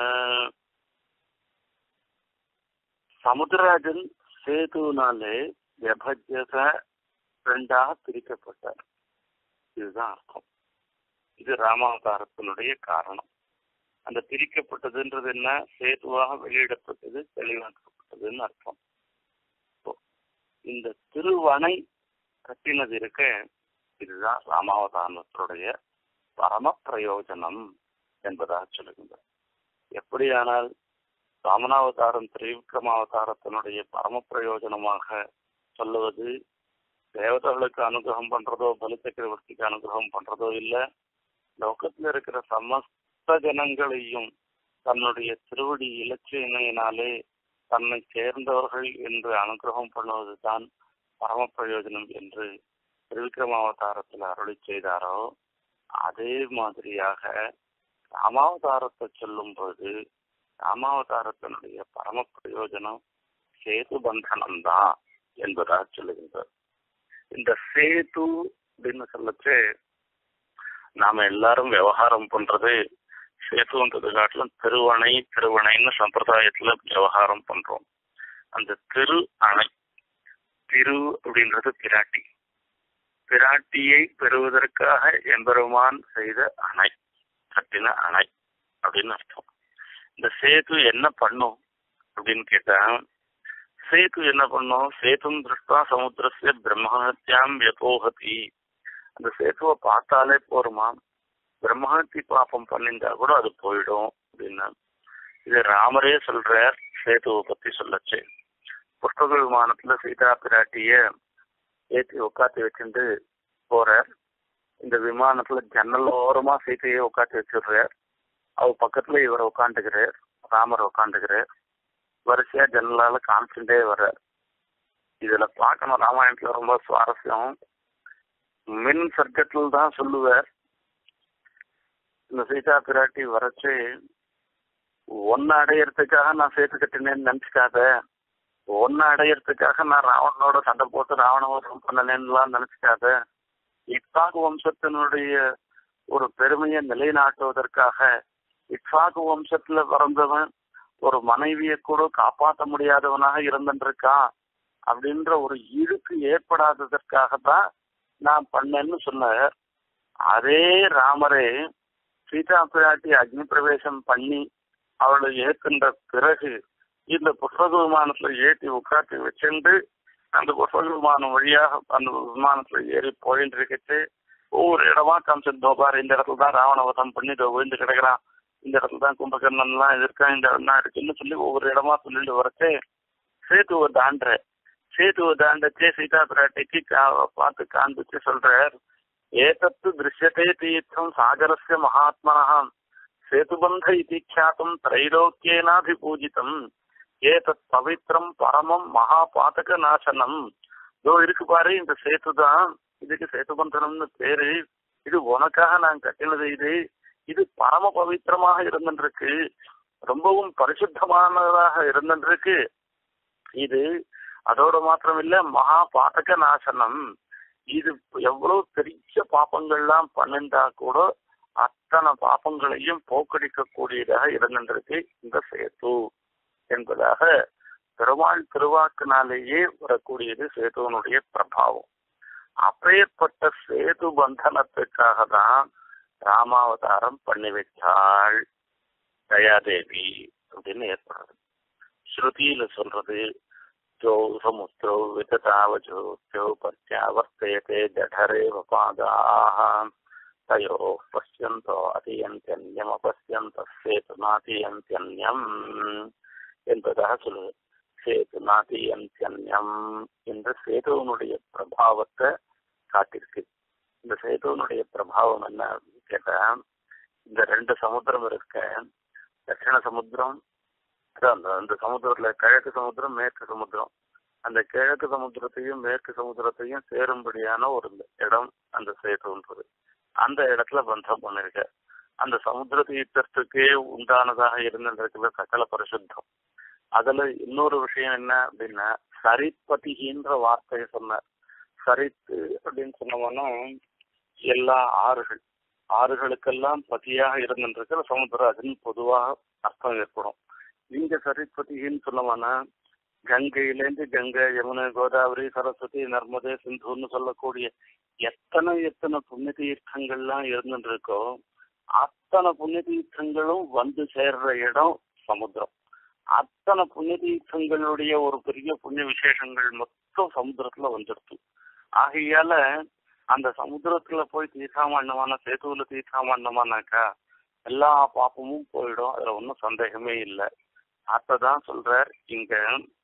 சமுத்திரராஜன் சேதுனாலே வியபஜ்யத ரெண்டா பிரிக்கப்பட்டார் இதுதான் அர்த்தம் இது ராமாவதாரத்தினுடைய காரணம் அந்த பிரிக்கப்பட்டதுன்றது என்ன சேதுவாக வெளியிடப்பட்டது தெளிவாக்கப்பட்டதுன்னு அர்த்தம் இந்த திருவணை கட்டினது இருக்க இதுதான் ராமாவதாரத்தினுடைய பரம பிரயோஜனம் என்பதாக சொல்லுகின்றார் எப்படியானால் ராமனாவதாரம் திரிவிக்ரமாவதாரத்தினுடைய பரம பிரயோஜனமாக சொல்லுவது தேவதைகளுக்கு அனுகிரகம் பண்றதோ பலி சக்கரவர்த்திக்கு அனுகிரகம் பண்றதோ இல்ல லோகத்துல இருக்கிற சமஸ்த ஜனங்களையும் தன்னுடைய திருவடி இலட்சியினாலே தன்னை சேர்ந்தவர்கள் என்று அனுகிரகம் பண்ணுவதுதான் பரம பிரயோஜனம் என்று திருவிக்ரமாவதாரத்தில் அருளி செய்தாரோ அதே மாதிரியாக ராமாவதாரத்தை சொல்லும் போது ராமாவதாரத்தினுடைய பரம பிரயோஜனம் சேது பந்தனம் தான் என்பதாக சொல்லுகின்றார் இந்த சேது அப்படின்னு சொல்லச்சு நாம எல்லாரும் விவகாரம் பண்றது சேத்துன்றது காட்டிலும் திருவணை திருவணைன்னு சம்பிரதாயத்துல விவகாரம் பண்றோம் அந்த திரு அணை திரு அப்படின்றது பிராட்டி பிராட்டியை பெறுவதற்காக எம்பெருமான் செய்த அணை கட்டின அணை அப்படின்னு அர்த்தம் இந்த சேது என்ன பண்ணும் அப்படின்னு கேட்டா சேது என்ன பண்ணும் சேதும் திருஷ்டா சமுத்திரஸ்ய பிரம்மஹத்தியாம் வியபோகதி அந்த சேத்துவை பார்த்தாலே போருமா பிரம்மஹத்தி பாப்பம் பண்ணிருந்தா கூட அது போயிடும் அப்படின்னா இது ராமரே சொல்றார் சேத்துவை பத்தி சொல்லச்சு புஷ்பக விமானத்துல சீதா பிராட்டிய ஏற்றி உட்காத்தி வச்சுட்டு போறார் இந்த விமானத்துல ஜன்னல் ஓரமா சீதையை உட்காத்தி வச்சிடுறார் அவ பக்கத்துல இவர் உட்காந்துக்கிறார் ராமர் உட்காந்துக்கிறார் வரிசையா ஜன்னலால காமிச்சுட்டே வர்றார் இதுல பார்க்கணும் ராமாயணத்துல ரொம்ப சுவாரஸ்யம் மின் சர்க்கத்தில் தான் சொல்லுவார் இந்த சீதா பிராட்டி வரைச்சு ஒன்னு அடையறதுக்காக நான் சேர்த்து கட்டினேன்னு நினைச்சுக்காத ஒன்னு அடையறதுக்காக நான் ராவணனோட சண்டை போட்டு ராவணவரம் பண்ணலேன்னுலாம் நினைச்சுக்காத இட்பாகு வம்சத்தினுடைய ஒரு பெருமையை நிலைநாட்டுவதற்காக இட்பாகு வம்சத்துல பிறந்தவன் ஒரு மனைவியை கூட காப்பாற்ற முடியாதவனாக இருந்துருக்கான் அப்படின்ற ஒரு இழுக்கு ஏற்படாததற்காக தான் நான் பண்ணேன்னு சொன்னார் அதே ராமரே சீதா பிராட்டி அக்னி பிரவேசம் பண்ணி அவளை ஏற்கின்ற பிறகு இந்த புஷ்பக விமானத்துல ஏற்றி உட்காந்து வச்சுட்டு அந்த புஷ்பக விமானம் வழியாக அந்த விமானத்துல ஏறி போயிட்டு இருக்கச்சு ஒவ்வொரு இடமா காமிச்சிருந்தோ பாரு இந்த இடத்துல தான் ராவணவதம் பண்ணி இதோ விழுந்து கிடக்குறான் இந்த இடத்துல தான் கும்பகர்ணன் எல்லாம் இருக்கான் இந்த இடம் இருக்குன்னு சொல்லி ஒவ்வொரு இடமா சொல்லிட்டு வரச்சே சேத்துவை தாண்டுற சேத்துவை தாண்டச்சே சீதா பிராட்டிக்கு பார்த்து காண்பிச்சு சொல்றார் ஏதத்து திருஷ்யத்தை தீர்த்தம் சாகரஸ்ய மகாத்மனா சேதுபந்த இது ख्यातம் திரைலோக்கியேனாபிபூஜிதம் ஏதத் பவித்ரம் பரமம் மகா பாதக நாசனம் இதோ இருக்கு பாரு இந்த சேத்து தான் இதுக்கு சேதுபந்தனம்னு பேரு இது உனக்காக நான் கட்டினது இது இது பரம பவித்திரமாக இருந்திருக்கு ரொம்பவும் பரிசுத்தமானதாக இருந்திருக்கு இது அதோட மாத்திரம் இல்ல மகா பாதக நாசனம் இது எவ்வளவு பெரிய பாப்பங்கள்லாம் பண்ணிருந்தா கூட அத்தனை பாப்பங்களையும் போக்கடிக்க கூடியதாக இருந்திருக்கு இந்த சேது என்பதாக பெருமாள் திருவாக்குனாலேயே வரக்கூடியது சேதுவனுடைய பிரபாவம் அப்பேற்பட்ட சேது பந்தனத்துக்காக தான் ராமாவதாரம் பண்ணி வச்சாள் தயாதேவி அப்படின்னு ஏற்படுறது ஸ்ருதியில சொல்றது ஜோ சமுத்திரோ விததாவஜோ பத்யாவர்த்தயதே ஜடரே வபாதாக தயோ பசியந்தோ அதியந்தியன்யம் அபசியந்த சேது நாதியந்தியன்யம் என்பதாக சொல்லுது சேது நாதியந்தியன்யம் என்ற சேதுவனுடைய பிரபாவத்தை காட்டிருக்கு இந்த சேதுவனுடைய பிரபாவம் என்ன கேட்டா இந்த ரெண்டு சமுத்திரம் இருக்க தட்சிண சமுத்திரம் அந்த அந்த சமுத்திரத்துல கிழக்கு சமுத்திரம் மேற்கு சமுத்திரம் அந்த கிழக்கு சமுத்திரத்தையும் மேற்கு சமுத்திரத்தையும் சேரும்படியான ஒரு இடம் அந்த சேதுன்றது அந்த இடத்துல பந்தம் பண்ணிருக்க அந்த சமுத்திர தீர்த்தத்துக்கே உண்டானதாக இருந்திருக்கிற சகல பரிசுத்தம் அதுல இன்னொரு விஷயம் என்ன அப்படின்னா சரிப்பதிகின்ற வார்த்தையை சொன்னார் சரித்து அப்படின்னு சொன்னோம்னா எல்லா ஆறுகள் ஆறுகளுக்கெல்லாம் பதியாக இருந்திருக்கிற சமுத்திரம் அதுன்னு பொதுவாக அர்த்தம் ஏற்படும் இங்க சரிப்பதின்னு சொன்னோம்னா கங்கையிலேருந்து கங்கை யமுனை கோதாவரி சரஸ்வதி நர்மதே சிந்துன்னு சொல்லக்கூடிய எத்தனை எத்தனை புண்ணிய தீர்த்தங்கள்லாம் இருந்துருக்கோ அத்தனை புண்ணிய தீர்த்தங்களும் வந்து சேர்ற இடம் சமுத்திரம் அத்தனை புண்ணிய தீர்த்தங்களுடைய ஒரு பெரிய புண்ணிய விசேஷங்கள் மொத்தம் சமுத்திரத்துல வந்துடுது ஆகையால அந்த சமுத்திரத்துல போய் தீர்த்தாமண்ணமான சேத்துவுல தீர்த்தாமண்ணமானாக்கா எல்லா பாப்பமும் போயிடும் அதுல ஒன்றும் சந்தேகமே இல்லை அதான் சொல்றார் இங்க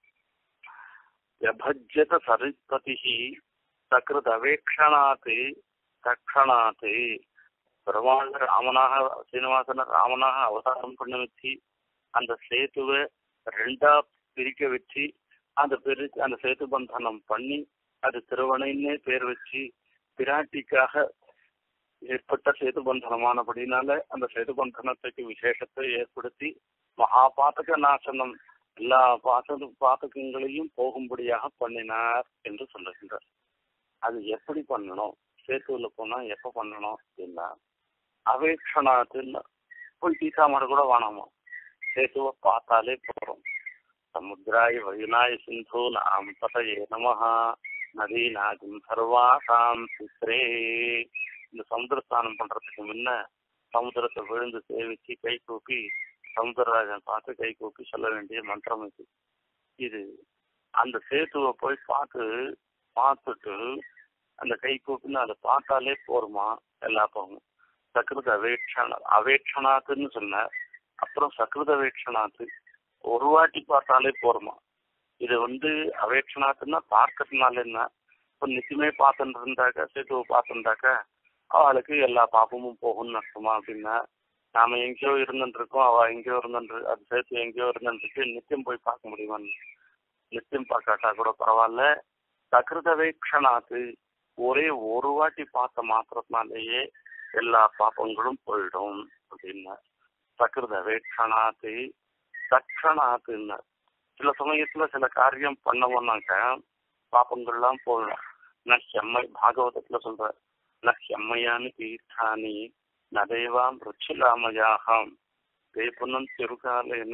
விபஜ்யத சரிப்பதி சகிருத் அவேக்ஷணாத்து தக்ஷணாத்து பெருமாள் ராமனாக சீனிவாசன ராமனாக அவதாரம் பண்ண வச்சு அந்த சேத்துவை ரெண்டா பிரிக்க வச்சு அந்த பெரு அந்த சேத்து பந்தனம் பண்ணி அது திருவணைன்னே பேர் வச்சு பிராட்டிக்காக ஏற்பட்ட சேது பந்தனமானபடினால அந்த சேது பந்தனத்துக்கு விசேஷத்தை ஏற்படுத்தி மகாபாத்தக நாசனம் எல்லா பாத்தக பாத்தகங்களையும் போகும்படியாக பண்ணினார் என்று சொல்லுகின்றார் அது எப்படி பண்ணணும் சேத்துவில் போனா எப்ப பண்ணணும் அப்படின்னா அவேக்ஷணாத்துன்னு போய் தீசாமட கூட வேணாமா சேத்துவை பார்த்தாலே போறோம் சமுத்திராய் வயுனாய் சிந்து நாம் பதயே நமஹா நதி நாகும் சர்வாசாம் சித்ரே இந்த சமுத்திர ஸ்நானம் பண்றதுக்கு முன்ன சமுத்திரத்தை விழுந்து சேவிச்சு கை கூப்பி சமுத்திரராஜன் பார்த்து கை கூப்பி சொல்ல வேண்டிய மந்திரம் இது இது அந்த சேத்துவை போய் பார்த்து பார்த்துட்டு அந்த கை கூப்பின்னு அதை பார்த்தாலே போருமா எல்லா போகும் சக்ருத அவேட்சண அவேட்சணாத்துன்னு சொன்ன அப்புறம் சக்ருத அவேட்சணாத்து ஒரு வாட்டி பார்த்தாலே போருமா இது வந்து அவேட்சணாத்துன்னா பார்க்கறதுனால என்ன இப்போ நிச்சயமே பார்த்துட்டு இருந்தாக்கா சேத்துவை பார்த்துருந்தாக்கா அவளுக்கு எல்லா பாப்பமும் போகும்னு அர்த்தமா அப்படின்னா நாம எங்கேயோ இருந்துட்டு இருக்கோம் அவ எங்கேயோ இருந்துட்டு அது சேர்த்து எங்கேயோ இருந்துட்டு நித்தியம் போய் பார்க்க முடியுமான்னு நித்தியம் பார்க்காட்டா கூட பரவாயில்ல சகிருதவேக்ஷணாத்து ஒரே ஒரு வாட்டி பார்த்த மாத்திரத்தினாலேயே எல்லா பாப்பங்களும் போயிடும் அப்படின்னா சகிருதவேக்ஷணாத்து தக்ஷணாத்துன்னு சில சமயத்துல சில காரியம் பண்ணவோம்னாக்க பாப்பங்கள்லாம் போயிடும் நான் செம்மை பாகவதத்துல சொல்ற நான் செம்மையானு தீர்த்தானி நதேவாம் ருச்சிலாமயாகம் தேப்புனம் திருகாலேன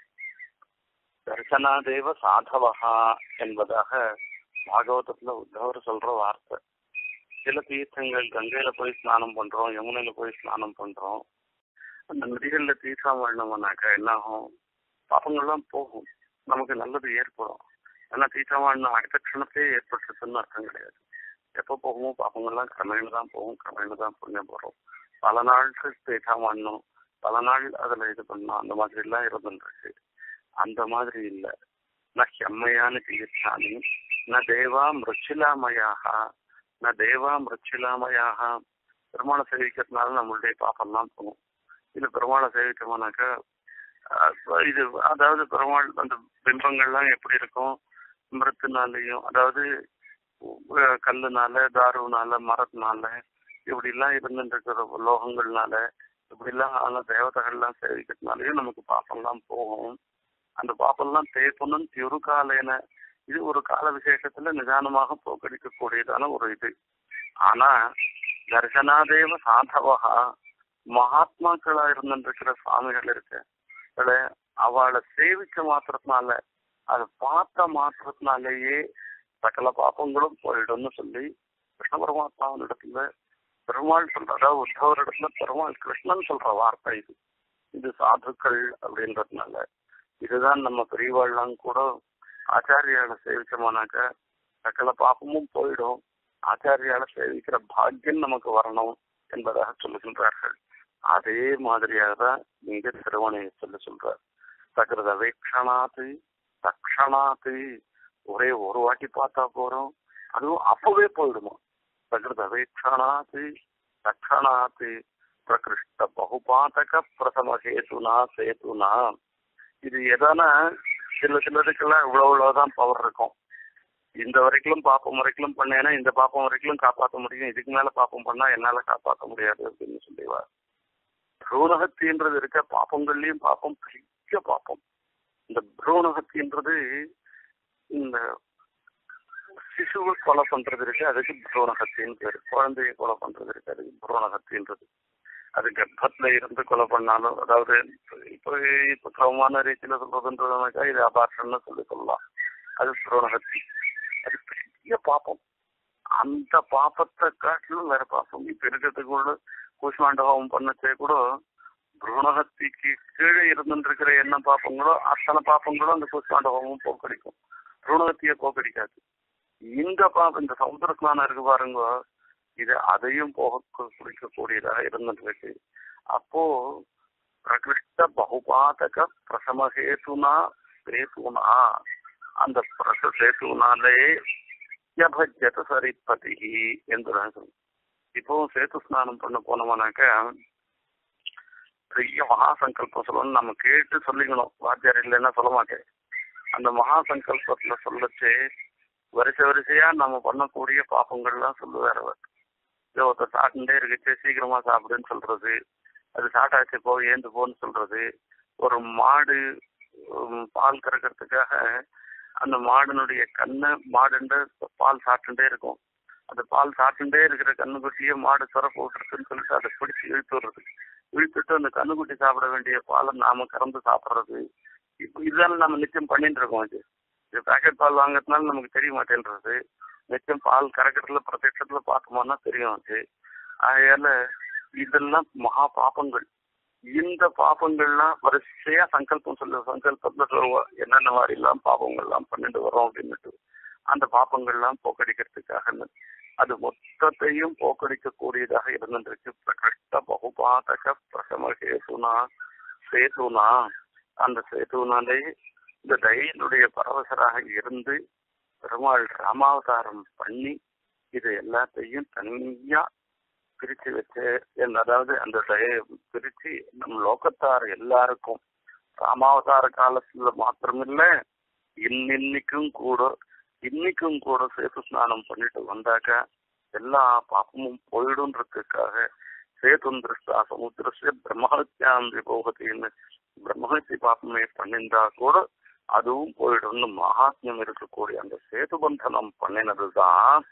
தர்சனாதேவ சாதவகா என்பதாக பாகவதத்துல உத்தவர் சொல்ற வார்த்தை சில தீர்த்தங்கள் கங்கையில போய் ஸ்நானம் பண்றோம் யமுனையில போய் ஸ்நானம் பண்றோம் அந்த நதிகள்ல தீர்த்தம் வாழணும்னாக்கா என்ன ஆகும் பாப்பங்கள்லாம் போகும் நமக்கு நல்லது ஏற்படும் ஆனா தீர்த்தம் வாழணும் அடுத்த க்ஷணத்தையே ஏற்பட்டுச்சுன்னு அர்த்தம் கிடையாது எப்போ போகுமோ பாப்பங்கள்லாம் கிரமேண தான் போகும் கிரமேண தான் புண்ணியம் போறோம் பல நாள் தீர்த்தம் வாழணும் பல நாள் அதுல இது பண்ணணும் அந்த மாதிரி எல்லாம் இருந்துருக்கு அந்த மாதிரி இல்ல நான் செம்மையான தீர்த்தானி ந தேவா மிருச்சிலாமயாக ந தேவா மிருச்சிலாமயாக பெருமாளை சேவிக்கிறதுனால நம்மளுடைய பாப்பம்லாம் போகும் இது பெருமாளை சேவிக்கமானாக்கா இது அதாவது பெருமாள் அந்த பிம்பங்கள்லாம் எப்படி இருக்கும் மிருத்துனாலையும் அதாவது அஹ் கல்லுனால தாருனால மரத்தினால இப்படி எல்லாம் இருந்துட்டு இருக்கிற லோகங்கள்னால இப்படி எல்லாம் ஆன தேவதைகள்லாம் சேவிக்கிறதுனாலயும் நமக்கு பாப்பம்லாம் போகும் அந்த பாப்பம்லாம் தேய்ப்பணும் திருக்காலேன இது ஒரு கால விசேஷத்துல நிதானமாக போக்கடிக்கக்கூடியதான ஒரு இது ஆனா தர்சனாதேவ சாதவகா மகாத்மாக்களா இருந்துருக்கிற சுவாமிகள் இருக்கு அதுல அவளை சேவிச்ச மாத்திரத்தினால அதை பார்த்த மாத்திரத்தினாலேயே சகல பாப்பங்களும் போயிடும்னு சொல்லி கிருஷ்ண பரமாத்மாவினிடத்துல பெருமாள் சொல்ற அதாவது உத்தவர் இடத்துல பெருமாள் கிருஷ்ணன் சொல்ற வார்த்தை இது இது சாதுக்கள் அப்படின்றதுனால இதுதான் நம்ம பெரியவாள்லாம் கூட ஆச்சாரியால சேவிச்சோம்னாக்க சகல பாப்பமும் போயிடும் ஆச்சாரியால சேவிக்கிற பாக்கியம் நமக்கு வரணும் என்பதாக சொல்லுகின்றார்கள் அதே மாதிரியாக தான் இங்க திருவணையை சொல்ல சொல்றார் சகிருத வேக்ஷணாத்து தக்ஷணாத்து ஒரே ஒரு வாட்டி பார்த்தா போறோம் அதுவும் அப்பவே போயிடுமா சகிருத வேக்ஷணாத்து தக்ஷணாத்து பிரகிருஷ்ட பகுபாதக பிரசம ஹேதுனா சேதுனா இது எதானா சில சிலருக்கெல்லாம் இவ்வளவு இவ்வளவுதான் பவர் இருக்கும் இந்த வரைக்கும் பாப்பம் வரைக்கும் பண்ணேன்னா இந்த பாப்பம் வரைக்கும் காப்பாற்ற முடியும் இதுக்கு மேல பாப்பம் பண்ணா என்னால காப்பாற்ற முடியாது அப்படின்னு சொல்லிடுவார் புரோணகத்தின்றது இருக்க பாப்பங்கள்லயும் பாப்பம் பெரிய பாப்பம் இந்த புரோணகத்தின்றது இந்த சிசுவை கொலை பண்றது இருக்கு அதுக்கு புரோணகத்தின்னு பேரு குழந்தைய கொலை பண்றது இருக்கு அதுக்கு புரோணகத்தின்றது அது கர்ப்பத்துல இருந்து கொலை பண்ணாலும் அதாவது இப்போ இப்போ கிரமமான ரீதியில சொல்றதுன்றதுனாக்கா இது அபார்ஷன்னு சொல்லி சொல்லலாம் அது புரோணகத்தி அது பெரிய பாப்பம் அந்த பாப்பத்தை காட்டிலும் வேற பாப்பம் இப்ப இருக்கிறதுக்குள்ள கூஷ்மாண்டவம் பண்ணச்சே கூட புருணகத்திக்கு கீழே இருந்துருக்கிற என்ன பாப்பங்களோ அத்தனை பாப்பங்களும் அந்த கூஷ்மாண்டவமும் போக்கடிக்கும் புருணகத்திய போக்கடிக்காது இந்த பாப்பம் இந்த சமுத்திர ஸ்நானம் இருக்கு பாருங்க இது அதையும் போக குடிக்கக்கூடியதாக இருந்துருக்கு அப்போ பிரகிருஷ்ட பகுபாதக பிரசமஹேதுனா சேதுனா அந்த பிரச சேதுனாலே யபஜ்யத சரிப்பதி என்று இப்போவும் சேத்து ஸ்நானம் பண்ண போனோம்னாக்க பெரிய மகா சங்கல்பம் சொல்லணும் நம்ம கேட்டு சொல்லிக்கணும் வாத்தியார் இல்லைன்னா சொல்ல மாட்டேன் அந்த மகா சங்கல்பத்துல சொல்லச்சு வரிசை வரிசையா நம்ம பண்ணக்கூடிய பாப்பங்கள்லாம் சொல்லுவார் அவர் இதோ ஒருத்தர் சாப்பிட்டுட்டே இருக்குச்சு சீக்கிரமா சாப்பிடுன்னு சொல்றது அது சாட்டாச்சு போ ஏந்து போன்னு சொல்றது ஒரு மாடு உம், பால் கறக்கிறதுக்காக அந்த மாடினுடைய கண்ணை மாடுண்ட பால் சாப்பிட்டுட்டே இருக்கும் அந்த பால் சாப்பிட்டுட்டே இருக்கிற கண்ணுக்குட்டியே மாடு சுரப்பு விட்டுருக்குன்னு சொல்லிட்டு அதை பிடிச்சி இழுத்து விடுறது இழுத்துட்டு அந்த கண்ணுக்குட்டி சாப்பிட வேண்டிய பாலை நாம கறந்து சாப்பிடுறது இப்போ இதெல்லாம் நம்ம நிச்சயம் பண்ணிட்டு இருக்கோம் இது இது பேக்கெட் பால் வாங்குறதுனால நமக்கு தெரிய மாட்டேன்றது நிச்சயம் பால் கறக்கிறதுல பிரத்யட்சத்துல பார்த்தோம்னா தெரியும் அது ஆகையால இதெல்லாம் மகா பாப்பங்கள் இந்த பாப்பங்கள்லாம் வரிசையா சங்கல்பம் சொல்லு சங்கல்பத்துல சொல்லுவோம் என்னென்ன மாதிரி எல்லாம் பாப்பங்கள்லாம் பண்ணிட்டு வரோம் அப்படின்னுட்டு அந்த பாப்பங்கள்லாம் போக்கடிக்கிறதுக்காக அது மொத்தத்தையும் போக்கடிக்கக்கூடியதாக இருந்திருக்கு பிரகிருஷ்ட பகுபாதக பிரசம சேதுனா சேதுனா அந்த சேதுனாலே இந்த தயினுடைய பரவசராக இருந்து பெருமாள் ராமாவதாரம் பண்ணி இது எல்லாத்தையும் தனியா பிரிச்சு வச்சு என்ன- அதாவது அந்த தயை பிரிச்சு நம் லோகத்தார் எல்லாருக்கும் ராமாவதார காலத்துல மாத்திரமில்ல இன்னின்னைக்கும் கூட இன்னைக்கும் கூட சேது ஸ்நானம் பண்ணிட்டு வந்தாக்க எல்லா பாப்பமும் போயிடும்ன்றதுக்காக சேதும் திருஷ்டா சமுத்திரஸ்ய பிரம்மஹத்யாம் விபோகத்தின்னு பிரம்மஹத்தி பாப்பமே பண்ணியிருந்தா கூட அதுவும் போயிடும்னு மகாத்மியம் இருக்கக்கூடிய அந்த சேது பந்தனம் பண்ணினதுதான்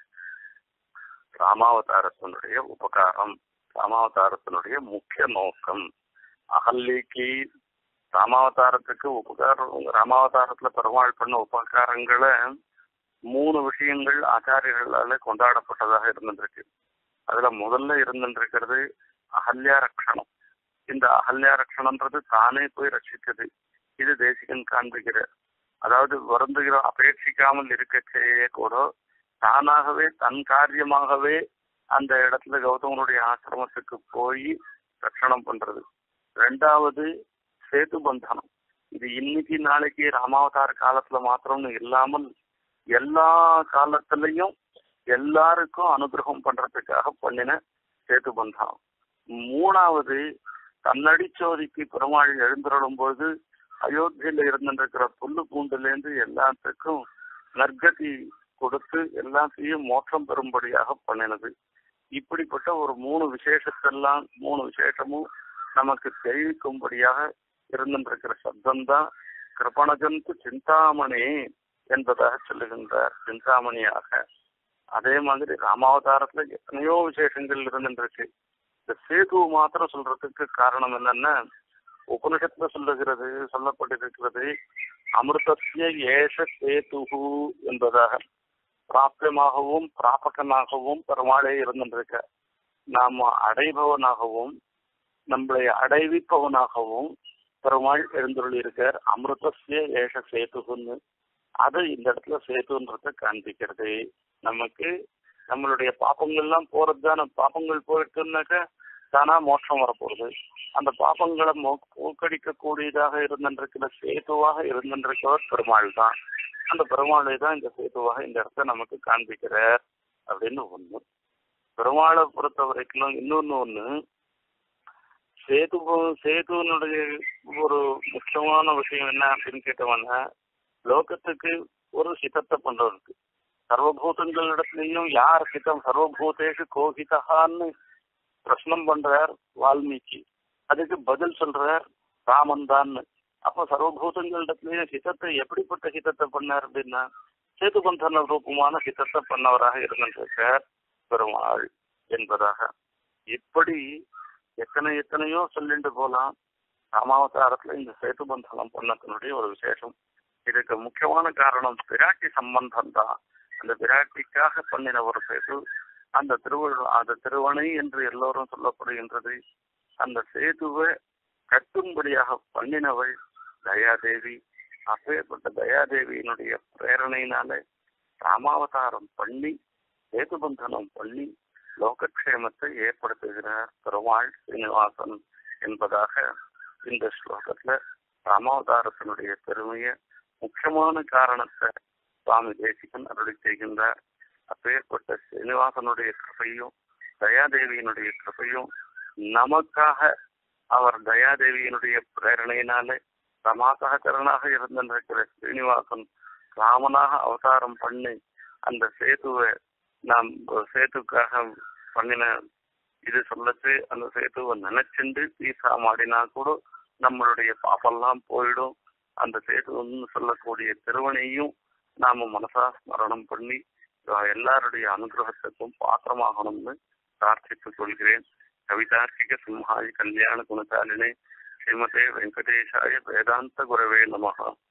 ராமாவதாரத்தினுடைய உபகாரம் ராமாவதாரத்தினுடைய முக்கிய நோக்கம் அகல்லிக்கு ராமாவதாரத்துக்கு உபகாரம் ராமாவதாரத்துல பெருமாள் பண்ண உபகாரங்களை மூணு விஷயங்கள் ஆச்சாரியர்களால கொண்டாடப்பட்டதாக இருந்திருக்கு அதுல முதல்ல இருந்திருக்கிறது அகல்யா ரக்ஷணம் இந்த அகல்யா ரக்ஷணம்ன்றது தானே போய் ரட்சித்தது இது தேசிகன் காண்பிக்கிற அதாவது வருந்துகிற அபேட்சிக்காமல் இருக்கச்சேயே கூட தானாகவே தன் காரியமாகவே அந்த இடத்துல கௌதமனுடைய ஆசிரமத்துக்கு போய் ரட்சணம் பண்றது ரெண்டாவது சேது பந்தனம் இது இன்னைக்கு நாளைக்கு ராமாவதார காலத்துல மாத்திரம்னு இல்லாமல் எல்லா காலத்திலையும் எல்லாருக்கும் அனுகிரகம் பண்றதுக்காக பண்ணின சேது பந்தனம் மூணாவது தன்னடிச்சோதிக்கு பெருமாள் எழுந்தருளும் பொழுது அயோத்தியில இருந்திருக்கிற புல்லு பூண்டுல இருந்து எல்லாத்துக்கும் நற்கதி கொடுத்து எல்லாத்தையும் மோட்சம் பெறும்படியாக பண்ணினது இப்படிப்பட்ட ஒரு மூணு விசேஷத்தெல்லாம் மூணு விசேஷமும் நமக்கு தெரிவிக்கும்படியாக இருந்திருக்கிற சப்தம் தான் கிருபணஜந்து சிந்தாமணி என்பதாக சொல்லுகின்றார் சிந்தாமணியாக அதே மாதிரி ராமாவதாரத்துல எத்தனையோ விசேஷங்கள் இருந்துருக்கு இந்த சேது மாத்திரம் சொல்றதுக்கு காரணம் என்னன்னா உபனிஷத்துல சொல்லுகிறது சொல்லப்பட்டிருக்கிறது அமிர்தத்திய ஏஷ சேதுகு என்பதாக பிராப்தியமாகவும் பிராபகனாகவும் பெருமாளே இருந்திருக்க நாம அடைபவனாகவும் நம்மளை அடைவிப்பவனாகவும் பெருமாள் எழுந்துள்ளி இருக்கார் அமிர்தசிய ஏஷ சேதுகுன்னு அது இந்த இடத்துல சேதுன்றத காண்பிக்கிறது நமக்கு நம்மளுடைய பாப்பங்கள் எல்லாம் போறது தானே பாப்பங்கள் போயிட்டுனாக்க தானா மோட்சம் வரப்போகுது அந்த பாப்பங்களை மூக்கடிக்க கூடியதாக இருந்திருக்கிற சேதுவாக இருந்திருக்கவர் பெருமாள் தான் அந்த பெருமாளை தான் இந்த சேதுவாக இந்த இடத்த நமக்கு காண்பிக்கிறார் அப்படின்னு ஒண்ணு பெருமாளை பொறுத்த வரைக்கும் இன்னொன்னு ஒண்ணு சேது சேதுனுடைய ஒரு முக்கியமான விஷயம் என்ன அப்படின்னு கேட்டவன்னா லோகத்துக்கு ஒரு ஹிதத்தை பண்றதுக்கு சர்வபூதங்களிடத்துலயும் யார் ஹிதம் சர்வபூதேஷு கோஹிதஹான்னு பிரश्னம் பண்றார் வால்மீகி அதுக்கு பதில் சொல்றார் ராமன் தான் அப்ப சர்வபூதங்களிடத்துலயும் ஹிதத்தை எப்படிப்பட்ட ஹிதத்தை பண்ணார் அப்படின்னா சேது பந்தன ரூபமான ஹிதத்தை பண்ணவராக இருந்திருக்கார் பெருமாள் என்பதாக இப்படி எத்தனை எத்தனையோ சொல்லிட்டு போலாம் ராமாவதாரத்துல இந்த சேது பந்தனம் பண்ணத்தினுடைய ஒரு விசேஷம் இதுக்கு முக்கியமான காரணம் பிராட்டி சம்பந்தம் தான் அந்த பிராட்டிக்காக பண்ணின ஒரு சேது அந்த திருவள்ளு அந்த திருவணை என்று எல்லோரும் சொல்லப்படுகின்றது அந்த சேதுவை கட்டும்படியாக பண்ணினவள் தயாதேவி அப்பேற்பட்ட தயாதேவியினுடைய பிரேரணையினால ராமாவதாரம் பண்ணி சேதுபந்தனம் பண்ணி லோகக்ஷேமத்தை ஏற்படுத்துகிறார் பெருமாள் சீனிவாசன் என்பதாக இந்த ஸ்லோகத்துல ராமாவதாரத்தினுடைய பெருமைய முக்கியமான காரணத்தை சுவாமி தேசிகன் அருளி செய்கின்றார் அப்பேற்பட்ட சீனிவாசனுடைய கிருபையும் தயாதேவியினுடைய கிருபையும் நமக்காக அவர் தயாதேவியினுடைய பிரேரணையினாலே சமாசகரனாக இருந்திருக்கிற ஸ்ரீனிவாசன் ராமனாக அவதாரம் பண்ணி அந்த சேதுவை நாம் சேத்துக்காக பண்ணின இது சொல்லச்சு அந்த சேத்துவை நினைச்சுண்டு பீசா மாடினா கூட நம்மளுடைய பாப்பெல்லாம் போயிடும் அந்த சேதுன்னு சொல்லக்கூடிய திருவனையும் நாம மனசா ஸ்மரணம் பண்ணி எல்லாருடைய அனுகிரகத்துக்கும் பாத்திரமாகணும்னு பிரார்த்தித்துக் கொள்கிறேன் கவிதார்க்கிக சிம்ஹாய் கல்யாண குணசாலினே ஸ்ரீமதே வெங்கடேஷாய வேதாந்த குரவே நமகா